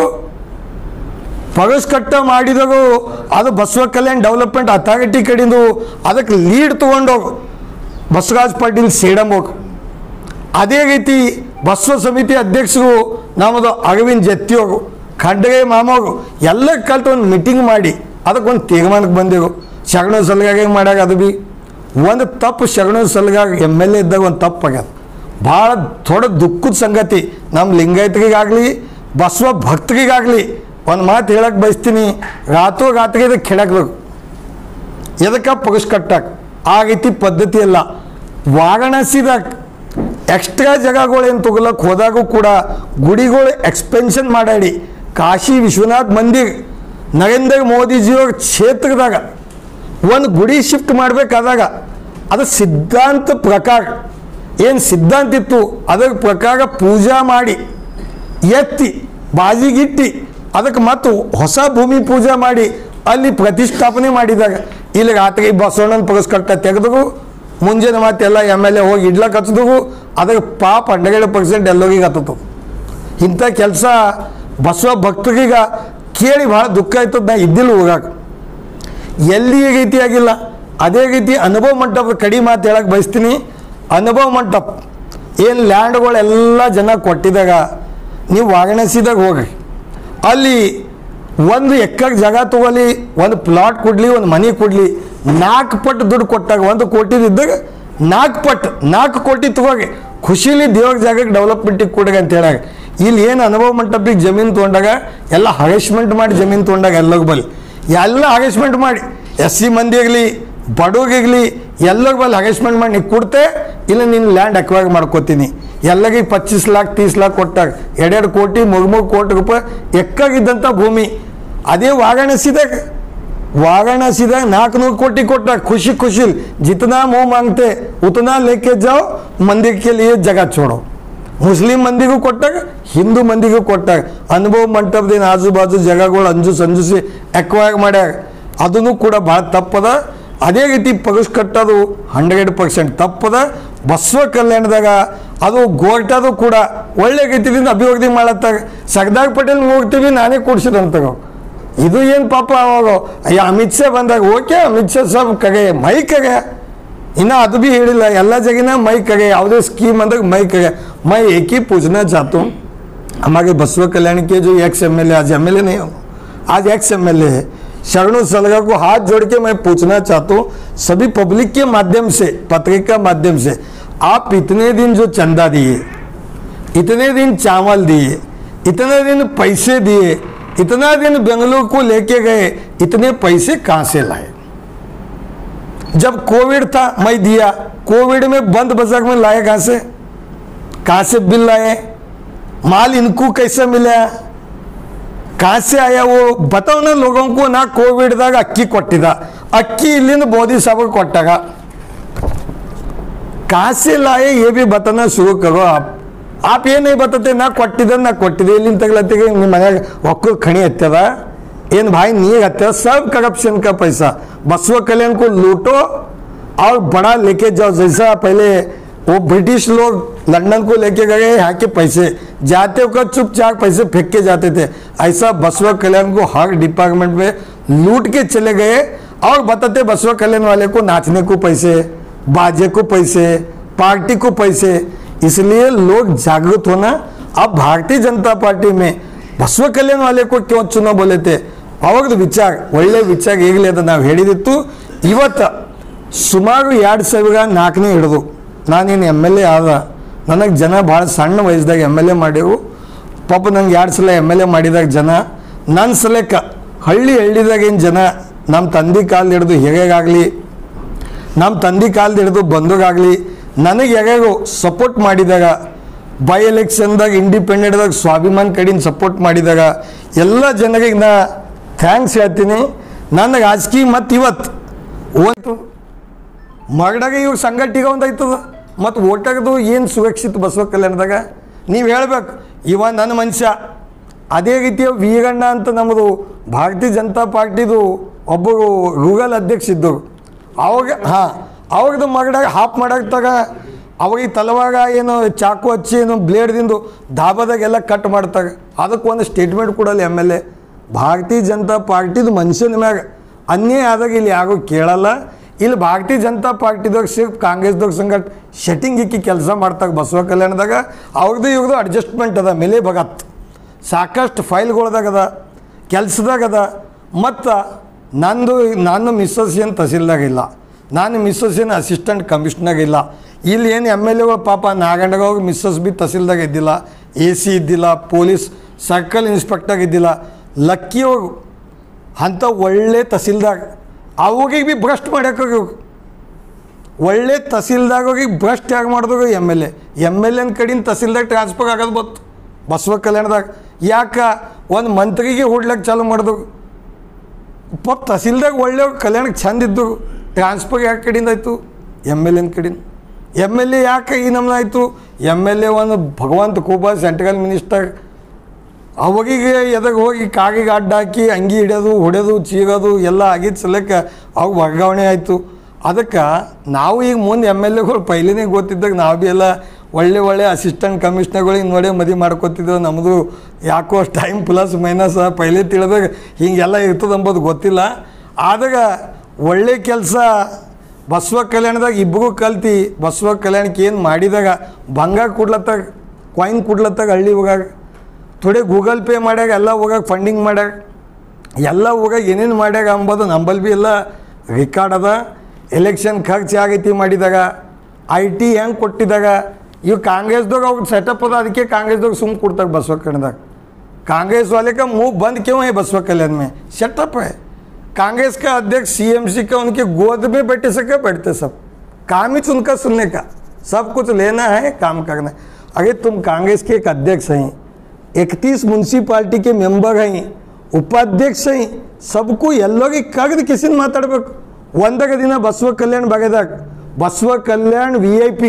A: ಪಗಸ್ಕಟ್ಟ ಮಾಡಿದವರು ಅದು ಬಸವ ಕಲ್ಯಾಣ ಡೆವಲಪ್ಮೆಂಟ್ ಅಥಾರಿಟಿ ಕಡೆಯಿಂದ ಅದಕ್ಕೆ ಲೀಡ್ ತೊಗೊಂಡೋಗು ಬಸವರಾಜ್ ಪಾಟೀಲ್ ಸೇಡಂ ಹೋಗಿ ಅದೇ ರೀತಿ ಬಸವ ಸಮಿತಿ ಅಧ್ಯಕ್ಷರು ನಮ್ಮದು ಅರವಿಂದ್ ಜತ್ತಿಯವರು ಖಂಡಗೆ ಮಾಮವರು ಎಲ್ಲ ಕಲ್ತು ಒಂದು ಮೀಟಿಂಗ್ ಮಾಡಿ ಅದಕ್ಕೊಂದು ತೀರ್ಮಾನಕ್ಕೆ ಬಂದೆವು ಶರಣ ಸಲಗಾಗ ಮಾಡ್ಯಾಗ ಅದು ಬಿ ಒಂದು ತಪ್ಪು ಶರಣ ಸಲಗಾಗ ಎಮ್ ಎಲ್ ಎ ಇದ್ದಾಗ ಒಂದು ತಪ್ಪು ಆಗ್ಯದ ಭಾಳ ಥೋಡ ದುಃಖದ ಸಂಗತಿ ನಮ್ಮ ಲಿಂಗಾಯತರಿಗಾಗಲಿ ಬಸವ ಭಕ್ತರಿಗಾಗಲಿ ಒಂದು ಮಾತು ಹೇಳಕ್ಕೆ ಬಯಸ್ತೀನಿ ರಾತ್ರೋ ರಾತ್ರಿ ಇದಕ್ಕೆ ಕೆಡಕ್ಬೇಕು ಎದಕ್ಕೆ ಪಗಸ್ ಕಟ್ಟಕ್ಕೆ ಆ ರೀತಿ ಪದ್ಧತಿ ಅಲ್ಲ ವಾರಣಾಸಿದಾಗ ಎಕ್ಸ್ಟ್ರಾ ಜಾಗಗಳು ಏನು ತಗೊಳಕ್ಕೆ ಹೋದಾಗೂ ಕೂಡ ಗುಡಿಗಳು ಎಕ್ಸ್ಪೆನ್ಷನ್ ಮಾಡಾಡಿ ಕಾಶಿ ವಿಶ್ವನಾಥ್ ಮಂದಿರ್ ನರೇಂದ್ರ ಮೋದಿಜಿಯವ್ರ ಕ್ಷೇತ್ರದಾಗ ಒಂದು ಗುಡಿ ಶಿಫ್ಟ್ ಮಾಡಬೇಕಾದಾಗ ಅದು ಸಿದ್ಧಾಂತ ಪ್ರಕಾರ ಏನು ಸಿದ್ಧಾಂತ ಇತ್ತು ಅದರ ಪ್ರಕಾರ ಪೂಜಾ ಮಾಡಿ ಎತ್ತಿ ಬಾಜಿಗಿಟ್ಟಿ ಅದಕ್ಕೆ ಮತ್ತು ಹೊಸ ಭೂಮಿ ಪೂಜೆ ಮಾಡಿ ಅಲ್ಲಿ ಪ್ರತಿಷ್ಠಾಪನೆ ಮಾಡಿದಾಗ ಇಲ್ಲಿ ರಾತ್ರಿ ಬಸವಣ್ಣನ ಪುರಸ್ಕಟ್ಟ ತೆಗೆದು ಮುಂಜಾನೆ ಮತ್ತೆಲ್ಲ ಎಮ್ ಎಲ್ ಎ ಹೋಗಿ ಇಡ್ಲಕ್ಕೆ ಹಚ್ಚಿದವು ಅದಕ್ಕೆ ಪಾಪ ಹಂಡ್ರೆಡ್ ಪರ್ಸೆಂಟ್ ಎಲ್ಲರಿಗೂ ಹತ್ತತು ಇಂಥ ಕೆಲಸ ಬಸವ ಭಕ್ತರಿಗ ಕೇಳಿ ಭಾಳ ದುಃಖ ಆಯ್ತದ ನಾ ಇದ್ದಿಲ್ಲ ಹೋಗಾಕ ಎಲ್ಲಿ ಈ ರೀತಿ ಆಗಿಲ್ಲ ಅದೇ ರೀತಿ ಅನುಭವ ಮಂಟಪದ ಕಡಿ ಮಾತು ಹೇಳಕ್ಕೆ ಬಯಸ್ತೀನಿ ಅನುಭವ ಮಂಟಪ ಏನು ಲ್ಯಾಂಡ್ಗಳೆಲ್ಲ ಜನ ಕೊಟ್ಟಿದಾಗ ನೀವು ವಾರಣಾಸಿದಾಗ ಹೋಗ್ರಿ ಅಲ್ಲಿ ಒಂದು ಎಕ್ಕರ್ ಜಾಗ ತಗೊಳ್ಳಿ ಒಂದು ಪ್ಲಾಟ್ ಕೊಡಲಿ ಒಂದು ಮನೆ ಕೊಡಲಿ ನಾಲ್ಕು ಪಟ್ಟು ದುಡ್ಡು ಕೊಟ್ಟಾಗ ಒಂದು ಕೋಟಿದಿದ್ದಾಗ ನಾಲ್ಕು ಪಟ್ಟು ನಾಲ್ಕು ಕೋಟಿ ತಗೋಗಿ ಖುಷಿಲಿ ದೇವ್ರ ಜಾಗಕ್ಕೆ ಡೆವಲಪ್ಮೆಂಟಿಗೆ ಕೊಡಗ ಅಂತ ಹೇಳಾಗ ಇಲ್ಲಿ ಏನು ಅನುಭವ ಮಂಟಪಿಗೆ ಜಮೀನು ತೊಗೊಂಡಾಗ ಎಲ್ಲ ಹರೇಸ್ಮೆಂಟ್ ಮಾಡಿ ಜಮೀನು ತೊಗೊಂಡಾಗ ಎಲ್ಲೋಗಿ ಬಲ್ಲಿ ಎಲ್ಲ ಹರೇಸ್ಮೆಂಟ್ ಮಾಡಿ ಎಸ್ ಸಿ ಮಂದಿ ಆಗಲಿ ಬಡವರಿಗಲಿ ಎಲ್ಲರಿಗೂ ಬಲ್ಲಿ ಹರೇಸ್ಮೆಂಟ್ ಮಾಡಿ ನೀನು ಕೊಡ್ತೆ ಇಲ್ಲ ನೀನು ಲ್ಯಾಂಡ್ ಅಕ್ವೈರ್ ಮಾಡ್ಕೋತೀನಿ ಎಲ್ಲರಿಗೆ ಪಚ್ಚೀಸ್ ಲಾಕ್ ತೀಸ್ ಲಾಕ್ ಕೊಟ್ಟಾಗ ಎರಡೆರಡು ಕೋಟಿ ಮೂರು ಮೂರು ಕೋಟಿ ರೂಪಾಯಿ ಎಕ್ಕಾಗಿದ್ದಂಥ ಭೂಮಿ ಅದೇ ವಾರಾಣಸಿದಾಗ ವಾರಾಣಸಿದಾಗ ನಾಲ್ಕುನೂರು ಕೋಟಿ ಕೊಟ್ಟಾಗ ಖುಷಿ ಖುಷಿ ಜಿतना मुंह मांगते उतना लेके जाओ मंदिर के लिए जगह छोड़ो ಮುಸ್ಲಿಂ ಮಂದಿಗೂ ಕೊಟ್ಟಾಗ ಹಿಂದೂ ಮಂದಿಗೂ ಕೊಟ್ಟಾಗ ಅನುಭವ ಮಂಟಪದಿಂದ ಆಜು ಬಾಜು ಜಾಗಗಳು ಅಂಜು ಸಂಜುಸಿ ಎಕ್ವೈರ್ ಮಾಡ್ಯಾಗ ಅದನ್ನು ಕೂಡ ಭಾಳ ತಪ್ಪದ ಅದೇ ರೀತಿ ಪಗಸ್ ಕಟ್ಟೋದು ಹಂಡ್ರೆಡ್ ಪರ್ಸೆಂಟ್ ತಪ್ಪದ ಬಸವ ಕಲ್ಯಾಣದಾಗ ಅದು ಗೋರ್ಟದು ಕೂಡ ಒಳ್ಳೆ ರೀತಿಯಿಂದ ಅಭಿವೃದ್ಧಿ ಮಾಡತ್ತಾಗ ಸರ್ದಾರ್ ಪಟೇಲ್ ಹೋಗ್ತೀವಿ ನಾನೇ ಕೂಡ್ಸಿದಂತಾಗ ಇದು ಏನು ಪಾಪ ಅವಾಗ ಅಯ್ಯ ಅಮಿತ್ ಶಾ ಬಂದಾಗ ಓಕೆ ಅಮಿತ್ ಶಾ ಸಾಬ್ ಕಗೆ ಮೈ ಕಗೆ ಇನ್ನು ಅದು भी ಹೇಳಿಲ್ಲ ಎಲ್ಲ ಜಗಿನ ಮೈ ಕಗೆ ಯಾವುದೇ ಸ್ಕೀಮ್ ಅಂದಾಗ ಮೈ ಕಗೆ मैं एक ही पूछना चाहता हूँ हमारे बसवा कल्याण के जो एक्स एम एल ए आज एम एल ए नहीं हो आज एक्स एम एल ए है शरणु सलगा को हाथ जोड़ के मैं पूछना चाहता हूँ सभी पब्लिक के माध्यम से पत्रिका माध्यम से आप इतने दिन जो चंदा दिए इतने दिन चावल दिए इतने दिन पैसे दिए इतना दिन बेंगलुरु को लेके गए इतने पैसे कहाँ से लाए जब कोविड था मैं दिया कोविड में बंद बाजार में लाए कहाँ से कहाँ से बिल लाए माल इनको कैसे मिला कहाँ से आया वो बताओ ना लोगों को ना ಕೋವಿಡ್ದಾಗ ಅಕ್ಕಿ ಕೊಟ್ಟಿದ್ದ ಅಕ್ಕಿ ಇಲ್ಲಿಂದ ಮೋದಿ ಸಾಹब ಕೊಟ್ಟಾಗ कहाँ से लाए ये भी बताना शुरू करो आप आप ये नहीं बताते ನಾ ಕೊಟ್ಟಿದ್ದ ನಾ ಕೊಟ್ಟಿದ್ದೆ ಇಲ್ಲಿಂದ ತಗ್ಲತ್ತಿಗೆ ನಿಮ್ಮ ಮನ್ಯಾಗ ಒಕ್ಕಲು ಖಣಿ ಹತ್ತದ ಏನು ಭಾಯಿ ನೀರು ಹತ್ತದ ಸಬ್ करप्शन का पैसा बसवा कल्याण को लूटो और बड़ा लेके जाओ जैसा पहले वो ब्रिटिश लोग लंदन को लेके गए यहाँ के पैसे जाते वक्त चुपचाप पैसे फेंक के जाते थे ऐसा बसवा कल्याण को हर डिपार्टमेंट में लूट के चले गए और बताते बसवा कल्याण वाले को नाचने को पैसे बाजे को पैसे पार्टी को पैसे इसलिए लोग जागरूक होना अब भारतीय जनता पार्टी में ಬಸವ ಕಲ್ಯಾಣ ವಾಲೆ ಕೋ ಕ್ಯೋ ಚುನೋ ಬೋಲೈತೆ ಅವಾಗದು ವಿಚಾರ ಒಳ್ಳೆ ವಿಚಾರ ಈಗಲೇ ಅದು ನಾವು ಹೇಳಿದಿತ್ತು ಇವತ್ತು ಸುಮಾರು ಎರಡು ಸಾವಿರ ನಾಲ್ಕನೇ ಹಿಡಿದು ನಾನೇನು ಎಮ್ ಎಲ್ ಎ ಆದ ನನಗೆ ಜನ ಭಾಳ ಸಣ್ಣ ವಯಸ್ಸದಾಗ ಎಮ್ ಎಲ್ ಎ ಮಾಡ್ಯವು ಪಾಪ ನಂಗೆ ಎರಡು ಸಲ ಎಮ್ ಎಲ್ ಎ ಮಾಡಿದಾಗ ಜನ ನನ್ನ ಸಲಕ್ಕ ಹಳ್ಳಿ ಹಳ್ಳಿದಾಗ ಏನು ಜನ ನಮ್ಮ ತಂದೆ ಕಾಲು ಹಿಡಿದು ಹೇಗಾಗಲಿ ನಮ್ಮ ತಂದೆ ಕಾಲ್ದು ಹಿಡಿದು ಬಂಧುಗಾಗಲಿ ನನಗೆ ಯಾರ್ಯಾರು ಸಪೋರ್ಟ್ ಮಾಡಿದಾಗ ಬೈ ಎಲೆಕ್ಷನ್ದಾಗ ಇಂಡಿಪೆಂಡೆಂಟ್ದಾಗ ಸ್ವಾಭಿಮಾನ್ ಕಡೆಯಿಂದ ಸಪೋರ್ಟ್ ಮಾಡಿದಾಗ ಎಲ್ಲ ಜನರಿಗೆ ನಾ ಥ್ಯಾಂಕ್ಸ್ ಹೇಳ್ತೀನಿ ನನ್ನ ರಾಜಕೀಯ ಮತ್ತು ಇವತ್ತು ಓತು ಮಗಡಾಗ ಇವಾಗ ಸಂಘಟಿಗ ಒಂದಾಯ್ತದ ಮತ್ತು ಓಟಾಗದು ಏನು ಸುರಕ್ಷಿತ ಬಸವ ಕಲ್ಯಾಣದಾಗ ನೀವು ಹೇಳ್ಬೇಕು ಇವ ನನ್ನ ಮನುಷ್ಯ ಅದೇ ರೀತಿಯ ವೀರಣ್ಣ ಅಂತ ನಮ್ಮದು ಭಾರತೀಯ ಜನತಾ ಪಾರ್ಟಿದು ಒಬ್ಬರು ಗೂಗಲ್ ಅಧ್ಯಕ್ಷ ಇದ್ದರು ಅವಾಗ ಹಾಂ ಅವಾಗದು ಮಗಡಾಗ ಹಾಪ್ ಮಾಡಾಕ್ತಾಗ ಅವಾಗ ತಲವಾಗ ಏನು ಚಾಕು ಹಚ್ಚಿ ಏನು ಬ್ಲೇಡ್ದಿಂದು ದಾಬಾದಾಗೆಲ್ಲ ಕಟ್ ಮಾಡ್ತಾಗ ಅದಕ್ಕೆ ಒಂದು ಸ್ಟೇಟ್ಮೆಂಟ್ ಕೊಡಲ್ಲ ಎಮ್ ಎಲ್ ಎ ಭಾರತೀಯ ಜನತಾ ಪಾರ್ಟಿದು ಮನುಷ್ಯನ ಮ್ಯಾಗ ಅನ್ಯಾಯ ಆದಾಗ ಇಲ್ಲಿ ಯಾರೂ ಕೇಳಲ್ಲ ಇಲ್ಲಿ ಭಾರತೀಯ ಜನತಾ ಪಾರ್ಟಿದಾಗ ಸಿರ್ಫ್ ಕಾಂಗ್ರೆಸ್ದಾಗ ಸಂಗಟ್ ಶೆಟ್ಟಿಂಗ್ ಇಕ್ಕಿ ಕೆಲಸ ಮಾಡ್ತಾಗ ಬಸವ ಕಲ್ಯಾಣದಾಗ ಅವ್ರದ್ದು ಇವ್ರದ್ದು ಅಡ್ಜಸ್ಟ್ಮೆಂಟ್ ಅದ ಮೇಲೆ ಭಗತ್ ಸಾಕಷ್ಟು ಫೈಲ್ಗಳ್ದಾಗ ಅದ ಕೆಲ್ಸದಾಗ ಅದ ಮತ್ತು ನಂದು ನಾನು ಮಿಸ್ಸಸ್ ಏನು ತಹಸೀಲ್ದಾಗ ಇಲ್ಲ ನಾನು ಮಿಸ್ಸಸ್ ಏನು ಅಸಿಸ್ಟೆಂಟ್ ಕಮಿಷನಾಗ ಇಲ್ಲ ಇಲ್ಲಿ ಏನು ಎಮ್ ಎಲ್ ಎಗಳು ಪಾಪ ನಾಗಂಡಗ ಹೋಗಿ ಮಿಸ್ಸಸ್ ಬಿ ತಹಸೀಲ್ದಾಗ ಇದ್ದಿಲ್ಲ ಎ ಸಿ ಇದ್ದಿಲ್ಲ ಪೊಲೀಸ್ ಸರ್ಕಲ್ ಇನ್ಸ್ಪೆಕ್ಟರ್ ಇದ್ದಿಲ್ಲ ಲಕ್ಕಿ ಹೋಗು ಅಂಥ ಒಳ್ಳೆ ತಹಸೀಲ್ದಾಗ ಅವಾಗಿಗೆ ಬಿ ಭ್ರಷ್ಟ್ ಮಾಡ್ಯಾಕೋಗಿ ಒಳ್ಳೆ ತಹಸೀಲ್ದಾಗ ಹೋಗಿ ಭ್ರಷ್ಟ್ ಯಾಕೆ ಮಾಡಿದಾಗ M L A M L N ಕಡೆಯಿಂದ ತಹಸೀಲ್ದಾಗ ಟ್ರಾನ್ಸ್ಫರ್ ಆಗೋದು ಬತ್ತು ಬಸವ ಕಲ್ಯಾಣದಾಗ ಯಾಕೆ ಒಂದು ಮಂತ್ರಿಗೆ ಹುಡ್ಲಕ್ಕೆ ಚಾಲು ಮಾಡಿದ್ರು ಪಾಪ ತಹಸೀಲ್ದಾಗ ಒಳ್ಳೆ ಕಲ್ಯಾಣಕ್ಕೆ ಚಂದ ಇದ್ದು ಟ್ರಾನ್ಸ್ಫರ್ ಯಾಕೆ ಕಡೆಯಿಂದ ಆಯಿತು ಎಮ್ ಎಲ್ ಎನ್ ಕಡೆಯಿಂದ ಎಮ್ ಎಲ್ ಎ ಯಾಕೆ ಈ ನಮ್ನ ಆಯಿತು ಎಮ್ ಎಲ್ ಎ ಒಂದು ಭಗವಂತ ಕೂಬ ಸೆಂಟ್ರಲ್ ಮಿನಿಸ್ಟರ್ ಅವಾಗಿಗೆ ಎದಾಗ ಹೋಗಿ ಕಾಗಿಗೆ ಅಡ್ಡ ಹಾಕಿ ಅಂಗಿ ಹಿಡಿಯೋದು ಹೊಡೆಯೋದು ಚೀಗೋದು ಎಲ್ಲ ಆಗಿದ್ದು ಸಲಕ್ಕೆ ಅವಾಗ ವರ್ಗಾವಣೆ ಆಯಿತು ಅದಕ್ಕೆ ನಾವು ಈಗ ಮುಂದೆ ಎಮ್ ಎಲ್ ಎಗಳು ಪೈಲಿನೇ ಗೊತ್ತಿದ್ದಾಗ ನಾವು ಭೀ ಎಲ್ಲ ಒಳ್ಳೆ ಒಳ್ಳೆ ಅಸಿಸ್ಟೆಂಟ್ ಕಮಿಷ್ನರ್ಗಳಿಗೆ ನೋಡೇ ಮದುವೆ ಮಾಡ್ಕೊತಿದ್ದೆವು ನಮ್ಮದು ಯಾಕೋ ಟೈಮ್ ಪ್ಲಸ್ ಮೈನಸ್ ಪೈಲೆ ತಿಳಿದಾಗ ಹೀಗೆಲ್ಲ ಇರ್ತದೆ ಅಂಬೋದು ಗೊತ್ತಿಲ್ಲ ಆದಾಗ ಒಳ್ಳೆ ಕೆಲಸ ಬಸವ ಕಲ್ಯಾಣದಾಗ ಇಬ್ಬರು ಕಲ್ತಿ ಬಸವ ಕಲ್ಯಾಣಕ್ಕೆ ಏನು ಮಾಡಿದಾಗ ಬಂಗಾರ ಕೊಡ್ಲತ್ತಾಗ ಕಾಯಿನ್ ಕೊಡ್ಲತ್ತಾಗ ಹಳ್ಳಿ ಹೋಗಾಗ ಥೋಡೆ ಗೂಗಲ್ ಪೇ ಮಾಡ್ಯಾಗ ಎಲ್ಲ ಹೋಗಾಗ ಫಂಡಿಂಗ್ ಮಾಡ್ಯಾಗ ಎಲ್ಲ ಹೋಗಾಗ ಏನೇನು ಮಾಡ್ಯಾಗ ಅಂಬೋದು ನಂಬಲ್ಲಿ ಭೀ ಎಲ್ಲ ರೆಕಾರ್ಡ್ ಅದ ಎಲೆಕ್ಷನ್ ಖರ್ಚು ಆಗೈತಿ ಮಾಡಿದಾಗ ಐ ಟಿ ಹೆಂಗೆ ಕೊಟ್ಟಿದಾಗ ಇವು ಕಾಂಗ್ರೆಸ್ದಾಗ ಅವ್ರಿಗೆ ಸೆಟಪ್ ಅದ ಅದಕ್ಕೆ ಕಾಂಗ್ರೆಸ್ದಾಗ ಸುಮ್ಮ ಕೊಡ್ತಾರೆ बसवा कल्याणದಾಗ कांग्रेस वाले का मुंह बंद क्यों है बसवा कल्याण में सेटअप है कांग्रेस का अध्यक्ष सीएमसी का उनके गोद में बैठे से क्या बैठते सब काम ही तो उनका सुनने का सब कुछ लेना है काम करना है अगर तुम कांग्रेस के एक अध्यक्ष हैं इकतीस म्यूनसिपालिटी के मेंबर हैं ಉಪಾಧ್ಯಕ್ಷ सबको ಎಲ್ಲೋಗಿ ಕರೆದು ಕಿಸಿನ ಮಾತಾಡ್ಬೇಕು ಒಂದಾಗ ದಿನ ಬಸವ ಕಲ್ಯಾಣ ಭಾಗದಾಗ बसव कल्याण वीआईपी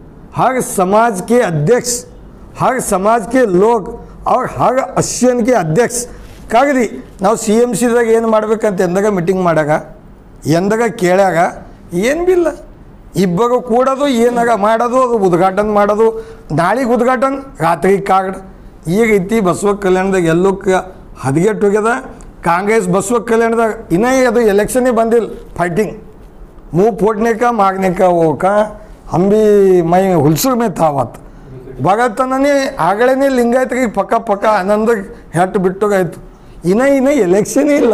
A: हर समाज के अध्यक्ष हर समाज के लोग और हर ಅಶ್ಯನ್ ಕೆ ಅಧ್ಯಕ್ಷ ಕಗದಿ ನಾವು ಸಿ ಎಮ್ ಸಿದಾಗ ಏನು ಮಾಡ್ಬೇಕಂತ ಎಂದಾಗ ಮೀಟಿಂಗ್ ಮಾಡಾಗ ಎಂದಾಗ ಕೇಳ್ಯಾಗ ಏನು ಬಿಲ್ಲ ಇಬ್ಬರು ಕೂಡೋದು ಏನಾಗ ಮಾಡೋದು ಅದು ಉದ್ಘಾಟನೆ ಮಾಡೋದು ನಾಳೆಗೆ ಉದ್ಘಾಟನೆ ರಾತ್ರಿ ಕಾಗಡ್ ಈಗ ಐತಿ ಬಸವ ಕಲ್ಯಾಣದಾಗ ಎಲ್ಲಕ್ಕೆ ಹದಗೆಟ್ಟು ಹೋಗ್ಯದ ಕಾಂಗ್ರೆಸ್ ಬಸವ ಕಲ್ಯಾಣದಾಗ ಇನ್ನೇ ಅದು ಎಲೆಕ್ಷನ್ನೇ ಬಂದಿಲ್ಲ ಫೈಟಿಂಗ್ मुंह फोड़ने का मारने का वो का हम भी मैं हुलसुर में था ಅವತ್ತು ಭಗತನೇ ಆಗಲೇ ಲಿಂಗಾಯತರಿಗೆ ಪಕ್ಕ ಪಕ್ಕ ಆನಂದ ಹೆಟ್ಟು ಬಿಟ್ಟೋಗಾಯ್ತು ಇನ್ನ ಇನ್ನ ಎಲೆಕ್ಷನ್ ಇಲ್ಲ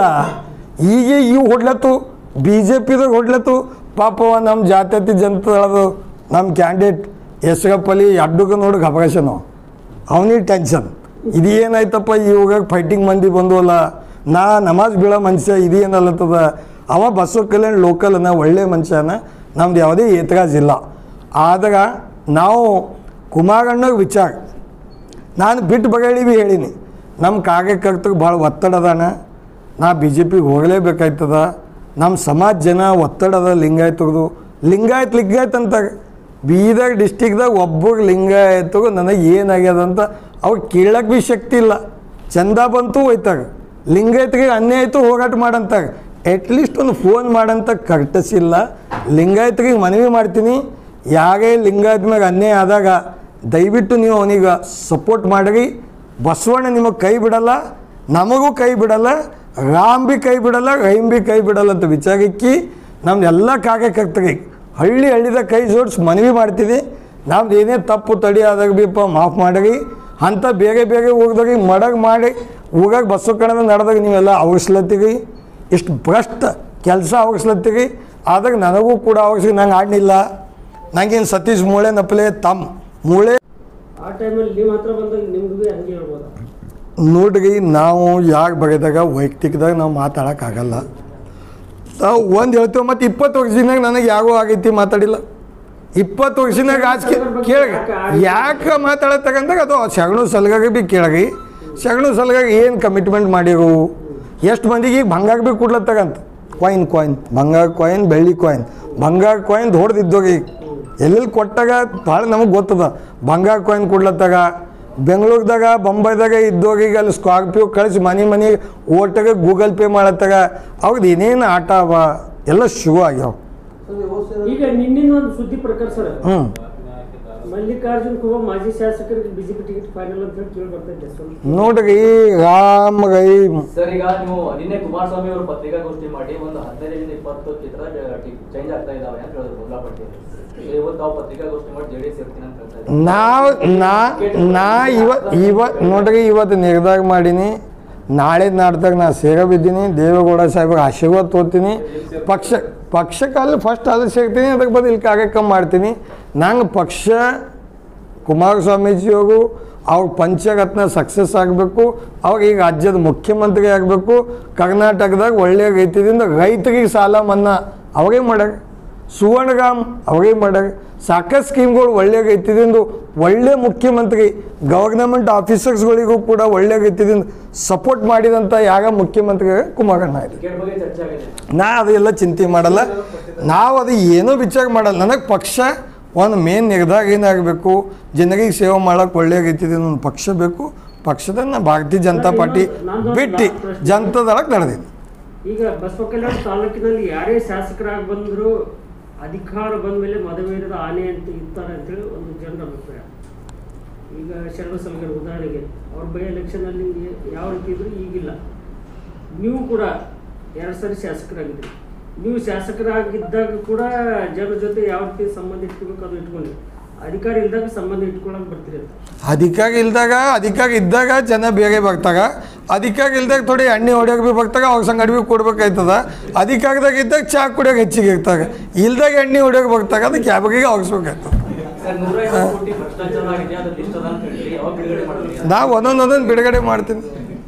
A: ಈಗ ಇವು ಹೊಡ್ಲತ್ತು ಬಿ ಜೆ ಪಿದಾಗ ಹೊಡ್ಲತ್ತು ಪಾಪವ ನಮ್ಮ ಜಾತ್ಯತಿ ಜನತಾಳದು ನಮ್ಮ ಕ್ಯಾಂಡಿಡೇಟ್ ಯಶಗಪ್ಪಲಿ ಅಡ್ಡುಗ ನೋಡಿ ಅವಕಾಶನು ಅವನಿಗೆ ಟೆನ್ಷನ್ ಇದೇನಾಯ್ತಪ್ಪ ಇವಾಗ ಫೈಟಿಂಗ್ ಮಂದಿ ಬಂದವಲ್ಲ ನಾ ನಮಾಜ್ ಬೀಳೋ ಮನುಷ್ಯ ಇದೇನಲ್ಲತ್ತದ ಅವ ಬಸವ ಕಲ್ಯಾಣ ಲೋಕಲ್ನ ಒಳ್ಳೆ ಮನುಷ್ಯನ ನಮ್ದು ಯಾವುದೇ ಏತರಾಜ್ ಇಲ್ಲ ಆದಾಗ ನಾವು ಕುಮಾರಣ್ಣಗೆ ವಿಚಾರ ನಾನು ಬಿಟ್ಟು ಬಗಳಿ ಭೀ ಹೇಳೀನಿ ನಮ್ಮ ಕಾರ್ಯಕರ್ತರಿಗೆ ಭಾಳ ಒತ್ತಡ ಅದಾನ ನಾ ಬಿ ಜೆ ಪಿಗೆ ಹೋಗಲೇಬೇಕಾಯ್ತದ ನಮ್ಮ ಸಮಾಜ ಜನ ಒತ್ತಡ ಅದ ಲಿಂಗಾಯತಗದು ಲಿಂಗಾಯತ್ ಲಿಂಗಾಯತ್ ಅಂತ ಬೀದರ್ ಡಿಸ್ಟಿಕ್ದಾಗ ಒಬ್ಬರು ಲಿಂಗಾಯತಗೂ ನನಗೆ ಏನಾಗ್ಯದ ಅಂತ ಅವ್ರು ಕೇಳಕ್ಕೆ ಭೀ ಶಕ್ತಿ ಇಲ್ಲ ಚಂದ ಬಂತು ಹೋಯ್ತಾಗ ಲಿಂಗಾಯತ್ಗೆ ಅನ್ಯಾಯ ಆಯಿತು ಹೋರಾಟ ಮಾಡಂತಾಗ ಅಟ್ಲೀಸ್ಟ್ ಒಂದು ಫೋನ್ ಮಾಡಂತ ಕರ್ಟಸಿಲ್ಲ ಲಿಂಗಾಯತರಿಗೆ ಮನವಿ ಮಾಡ್ತೀನಿ ಯಾರೇ ಲಿಂಗಾಯತ ಮ್ಯಾಗ ಅನ್ಯಾಯ ಆದಾಗ ದಯವಿಟ್ಟು ನೀವು ಅವನಿಗೆ ಸಪೋರ್ಟ್ ಮಾಡಿರಿ ಬಸವಣ್ಣ ನಿಮಗೆ ಕೈ ಬಿಡಲ್ಲ ನಮಗೂ ಕೈ ಬಿಡಲ್ಲ ರಾಮ್ ಬಿ ಕೈ ಬಿಡಲ್ಲ ರೈಮ್ ಬಿ ಕೈ ಬಿಡಲ್ಲ ಅಂತ ವಿಚಾರಕ್ಕೆ ನಮ್ದು ಎಲ್ಲ ಕಾರ್ಯಕರ್ತರಿಗೆ ಹಳ್ಳಿ ಹಳ್ಳಿದ ಕೈ ಜೋಡಿಸಿ ಮನವಿ ಮಾಡ್ತೀನಿ ನಮ್ದು ಏನೇ ತಪ್ಪು ತಡಿ ಆದಾಗ ಬಿಪ್ಪ ಮಾಫ್ ಮಾಡಿರಿ ಅಂಥ ಬೇಗ ಬೇಗ ಹೋಗ್ದಾಗ ಮಡಗ್ ಮಾಡಿ ಊಗಾಗ ಬಸ್ಸು ಕಣದ ನಡೆದಾಗ ನೀವೆಲ್ಲ ಅವಶ್ಯಲತ್ತೀರಿ ಇಷ್ಟು ಭ್ರಷ್ಟ ಕೆಲಸ ಅವಶ್ಯಲತ್ತೀರಿ ಆದಾಗ ನನಗೂ ಕೂಡ ಅವಶ್ಯ ನಂಗೆ ಆಡಲಿಲ್ಲ ನಂಗೇನು ಸತೀಶ್ ಮೂಳೆ ನಪ್ಪಲೆ ತಮ್ಮ ಮೂಳೆ
C: ಆ ಟೈಮಲ್ಲಿ ನೀವು ಹತ್ರ ಬಂದಾಗ ನಿಮ್ಗೂ ಹಂಗೆ ಹೇಳ್ಬೋದಾ
A: ನೋಡ್ರಿ ನಾವು ಯಾಕೆ ಬಗೆದಾಗ ವೈಯಕ್ತಿಕದಾಗ ನಾವು ಮಾತಾಡೋಕ್ಕಾಗಲ್ಲ ನಾವು ಒಂದು ಹೇಳ್ತೇವೆ ಮತ್ತು ಇಪ್ಪತ್ತು ವರ್ಷದಾಗ ನನಗೆ ಯಾಗೋ ಆಗೈತಿ ಮಾತಾಡಿಲ್ಲ ಇಪ್ಪತ್ತು ವರ್ಷದಾಗ ಆಚೆ ಕೇಳಿ ಯಾಕೆ ಮಾತಾಡತ್ತಕಂದಾಗ ಅದು ಸಗಣು ಸಲಗಾಗಿ ಭೀ ಕೇಳಗಿ ಸಗಣು ಸಲಗಾಗಿ ಏನು ಕಮಿಟ್ಮೆಂಟ್ ಮಾಡಿರು ಎಷ್ಟು ಮಂದಿಗೆ ಈಗ ಬಂಗಾರ ಭೀ ಕೊಡ್ಲತ್ತಗಂತ ಕಾಯಿನ್ ಕಾಯಿನ್ ಬಂಗಾರ ಕಾಯಿನ್ ಬೆಳ್ಳಿ ಕಾಯಿನ್ ಬಂಗಾರ ಕಾಯಿನ್ ಹೊಡೆದಿದ್ದೋಗಿ ಎಲ್ಲೆಲ್ಲಿ ಕೊಟ್ಟಾಗ ಭಾಳ ನಮಗೆ ಗೊತ್ತದ ಬಂಗಾರ ಕಾಯಿನ್ ಕೊಡ್ಲತ್ತಾಗ ಬೆಂಗಳೂರದಾಗ ಬೊಂಬೈದಾಗ ಇದ್ದೋಗೀಗ ಅಲ್ಲಿ ಸ್ಕಾರ್ಪಿಯೋ ಕಳಿಸಿ ಮನೆ ಮನೆ ಓಟಾಗ ಗೂಗಲ್ ಪೇ ಮಾಡತ್ತಾಗ ಅವ್ರದ್ದು ಏನೇನು ಆಟ ಅವ ಎಲ್ಲ ಶುರು ಆಗ್ಯಾವ
C: ಈಗ ನಿನ್ನಿನ ಒಂದು ಸುದ್ದಿ ಪ್ರಕಾರ ಸರ್
A: ಹ್ಞೂ
C: ಮಲ್ಲಿಕಾರ್ಜುನ್ ಖರ್ಗೆ ಮಾಜಿ ಶಾಸಕರಿಗೆ ಬಿಜೆಪಿ ಟಿಕೆಟ್ ಫೈನಲ್ ಅಂತ ಹೇಳಿ ಕೇಳಿ ಬರ್ತೈತೆ ಸ್ವಲ್ಪ
A: ನೋಡ್ರಿ ರಾಮ ಗೈ
D: ಸರ್ ಈಗ ನೀವು ನಿನ್ನೆ ಕುಮಾರಸ್ವಾಮಿ ಅವರು ಪತ್ರಿಕಾಗೋಷ್ಠಿ ಮಾಡಿ ಒಂದು ಹದಿನೈದರಿಂದ ಇಪ್ಪತ್ತು ಚಿತ್ರ ಚೇಂಜ್ ಆಗ್ತಾ ಇದಾವೆ ಅಂತ ಹೇಳಿದ್ರು ಹುಲ್ಲಾಪಟ್ಟಿ ಇವತ್ತು ನಾವು ಪತ್ರಿಕಾಗೋಷ್ಠಿ ಮಾಡಿ ಜೆ ಡಿ ಎಸ್ ಇರ್ತೀನಿ ಅಂತ ಹೇಳ್ತಾ ಇದ್ದಾರೆ
A: ನಾವು ನಾ ನಾ ಇವತ್ತು ಇವತ್ತು ನೋಡ್ರಿ ಇವತ್ತು ನಿರ್ಧಾರ ಮಾಡೀನಿ ನಾಳೆ ನಾಡ್ದಾಗ ನಾ ಸೇರ ಬಿದ್ದೀನಿ ದೇವೇಗೌಡ ಸಾಹೇಬ್ರಿಗೆ ಆಶೀರ್ವಾದ ತೋತೀನಿ ಪಕ್ಷ ಪಕ್ಷಕ್ಕಲ್ಲಿ ಫಸ್ಟ್ ಅದು ಸೇರ್ತೀನಿ ಅದಕ್ಕೆ ಬದಲು ಇಲ್ಲಿ ಕಾರ್ಯಕ್ರಮ ಮಾಡ್ತೀನಿ ನಂಗೆ ಪಕ್ಷ ಕುಮಾರಸ್ವಾಮೀಜಿಯವರು ಅವ್ರ ಪಂಚರತ್ನ ಸಕ್ಸಸ್ ಆಗಬೇಕು ಅವಾಗ ಈಗ ರಾಜ್ಯದ ಮುಖ್ಯಮಂತ್ರಿ ಆಗಬೇಕು ಕರ್ನಾಟಕದಾಗ ಒಳ್ಳೆಯ ರೈತದಿಂದ ರೈತರಿಗೆ ಸಾಲ ಮನ್ನಾ ಅವರೇ ಮಾಡ್ಯಾರ ಸುವರ್ಣಗಾಮ್ ಅವರೇ ಮಾಡ್ಯಾರ ಸಾಕಷ್ಟು ಸ್ಕೀಮ್ಗಳು ಒಳ್ಳೆಯ ರೈತದಿಂದ ಒಳ್ಳೆ ಮುಖ್ಯಮಂತ್ರಿ ಗವರ್ನಮೆಂಟ್ ಆಫೀಸರ್ಸ್ಗಳಿಗೂ ಕೂಡ ಒಳ್ಳೆಯ ರೈತದಿಂದ ಸಪೋರ್ಟ್ ಮಾಡಿದಂಥ ಯಾಗ ಮುಖ್ಯಮಂತ್ರಿ ಕುಮಾರಣ್ಣ ಇದೆ
D: ಟಿಕೆಟ್ ಬಗ್ಗೆ ಚರ್ಚೆ ಆಗಿದೆ
A: ನಾ ಅದೆಲ್ಲ ಚಿಂತೆ ಮಾಡಲ್ಲ ನಾವು ಅದು ಏನೂ ವಿಚಾರ ಮಾಡಲ್ಲ ನನಗೆ ಪಕ್ಷ ಒಂದು ಮೇನ್ ನಿರ್ಧಾರ ಏನಾಗಬೇಕು ಜನರಿಗೆ ಸೇವೆ ಮಾಡೋಕೆ ಒಳ್ಳೆಯ ರೀತಿಯಿಂದ ಒಂದು ಪಕ್ಷ ಬೇಕು ಪಕ್ಷದ ನಾ ಭಾರತೀಯ ಜನತಾ ಪಾರ್ಟಿ ಬಿಟ್ಟು ಜನತಾದೊಳಗೆ ನಡೆದಿದ್ದು
C: ಈಗ ಬಸವ ಕಲ್ಯಾಣ ತಾಲೂಕಿನಲ್ಲಿ ಯಾರೇ ಶಾಸಕರಾಗಿ ಬಂದ್ರು ಅಧಿಕಾರ ಬಂದ ಮೇಲೆ ಮತವೇರದ ಆನೆ ಅಂತ ಇರ್ತಾರೆ ಅಂತೇಳಿ ಒಂದು ಜನರ ಅಭಿಪ್ರಾಯ ಈಗ ಶರಣ ಸಲಗರ ಉದಾಹರಣೆಗೆ ಅವ್ರ ಬೈ ಎಲೆಕ್ಷನಲ್ಲಿ ಯಾವ ರೀತಿ ಇದ್ರು ಈಗಿಲ್ಲ ನೀವು ಕೂಡ ಎರಡು ಸರಿ ಶಾಸಕರಾಗಿದ್ರಿ ನೀವು ಶಾಸಕರಾಗಿದ್ದಾಗ ಕೂಡ ಜನರ ಜೊತೆ ಯಾವ ರೀತಿ ಸಂಬಂಧ ಇಟ್ಕೋಬೇಕು ಅದು ಇಟ್ಕೊಂಡ್ರಿ ಅಧಿಕಾರ ಇಲ್ದಾಗ ಸಂಬಂಧ ಇಟ್ಕೊಳಕ್ ಬರ್ತೀರಿ ಅಂತ
A: ಅಧಿಕಾರ ಇಲ್ದಾಗ ಅಧಿಕಾರ ಇದ್ದಾಗ ಜನ ಬೇರೆ ಬರ್ತಾಗ ಅಧಿಕಾರ ಇಲ್ದಾಗ ಥೋಡಿ ಎಣ್ಣೆ ಹೊಡ್ಯೋಕೆ ಭೀ ಬರ್ತಾಗ ಅವ್ರ ಸಂಗ ಅಡ್ವಿ ಕೊಡ್ಬೇಕಾಯ್ತದ ಅಧಿಕಾರದಾಗ ಇದ್ದಾಗ ಚಾ ಕುಡಿಯೋಕೆ ಹೆಚ್ಚಿಗೆ ಇರ್ತಾಗ ಇಲ್ದಾಗ ಎಣ್ಣೆ ಹೊಡ್ಯೋಕೆ ಬರ್ತಾಗ ಅದಕ್ಕೆ ಯಾವಾಗ ಅವ್ರಿಸ್ಬೇಕಾಯ್ತದ
D: ಸರ್ ನೂರ ಐವತ್ತು ಕೋಟಿ ಭ್ರಷ್ಟಾಚಾರ ಆಗಿದೆ ಅದು ಲಿಸ್ಟ್ ಅದ ಅಂತ ಹೇಳಿ ಯಾವಾಗ ಬಿಡುಗಡೆ ಮಾಡ್ತೀವಿ
A: ನಾ ಒಂದೊಂದು ಒಂದೊಂದು ಬಿಡುಗಡೆ ಮಾಡ್ತೀನಿ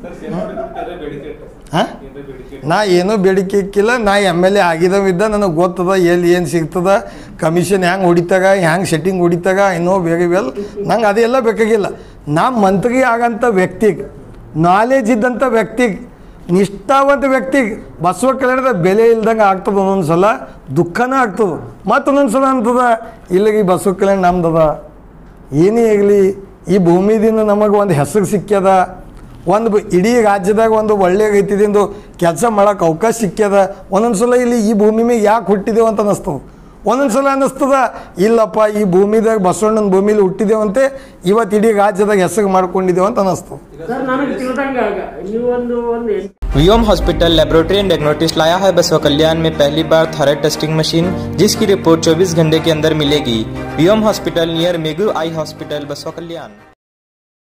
A: ಹಾಂ ನಾ ಏನೂ ಬೇಡಿಕೆ ಇಕ್ಕಿಲ್ಲ ನಾ ಎಮ್ ಎಲ್ ಎ ಆಗಿದವಿದ್ದ ನನಗೆ ಗೊತ್ತದ ಎಲ್ಲಿ ಏನು ಸಿಗ್ತದ ಕಮಿಷನ್ ಹೆಂಗೆ ಹೊಡಿತಾಗ ಹೆಂಗೆ ಸೆಟ್ಟಿಂಗ್ ಹೊಡಿತಾಗ ಇನ್ನೋ ಬೇರೆ ವೆಲ್ ನಂಗೆ ಅದೆಲ್ಲ ಬೇಕಾಗಿಲ್ಲ ನಾ ಮಂತ್ರಿ ಆಗಂಥ ವ್ಯಕ್ತಿಗೆ ನಾಲೆಜ್ ಇದ್ದಂಥ ವ್ಯಕ್ತಿಗೆ ನಿಷ್ಠಾವಂತ ವ್ಯಕ್ತಿಗೆ ಬಸವ ಕಲ್ಯಾಣದ ಬೆಲೆ ಇಲ್ದಂಗೆ ಆಗ್ತದೆ ಒಂದೊಂದು ಸಲ ದುಃಖನೇ ಆಗ್ತದೆ ಮತ್ತೊಂದೊಂದು ಸಲ ಅಂತದ ಇಲ್ಲಿಗೆ ಈ ಬಸವ ಕಲ್ಯಾಣ ನಮ್ದದ ಏನೇ ಆಗಲಿ ಈ ಭೂಮಿದಿಂದ ನಮಗೆ ಒಂದು ಹೆಸರು ಸಿಕ್ಕ್ಯದ ಒಂದು ಬ- ಇಡೀ ರಾಜ್ಯದಾಗ ಒಂದು ಒಳ್ಳೆಯ ರೀತಿದಿಂದ ಕೆಲಸ ಮಾಡೋಕೆ ಅವಕಾಶ ಸಿಕ್ಕ್ಯದ ಒಂದೊಂದು ಸಲ ಇಲ್ಲಿ ಈ ಭೂಮಿ ಮೇಲೆ ಯಾಕೆ ಹುಟ್ಟಿದೆವು ಅಂತ ಅನ್ನಿಸ್ತದೆ ಒಂದೊಂದು ಸಲ ಅನ್ನಿಸ್ತದ ಇಲ್ಲಪ್ಪ ಈ ಭೂಮಿದಾಗ ಬಸವಣ್ಣನ ಭೂಮಿಲಿ ಹುಟ್ಟಿದೇವಂತೆ ಇವತ್ತು ಇಡೀ ರಾಜ್ಯದಾಗ ಹೆಸರು ಮಾಡ್ಕೊಂಡಿದ್ದೇವೆ ಅಂತ ಅನ್ನಿಸ್ತದೆ
C: ಸರ್ ನನಗೆ ತಿಳಿದಂಗ ನೀವು ಒಂದು ಒಂದು
B: Viyom hospital laboratory and diagnostics लाया है बसवा कल्याण में पहली बार थायराइड टेस्टिंग मशीन जिसकी रिपोर्ट 24 घंटे के अंदर मिलेगी वियोम हॉस्पिटल नियर मेगू आई हॉस्पिटल बसवा कल्याण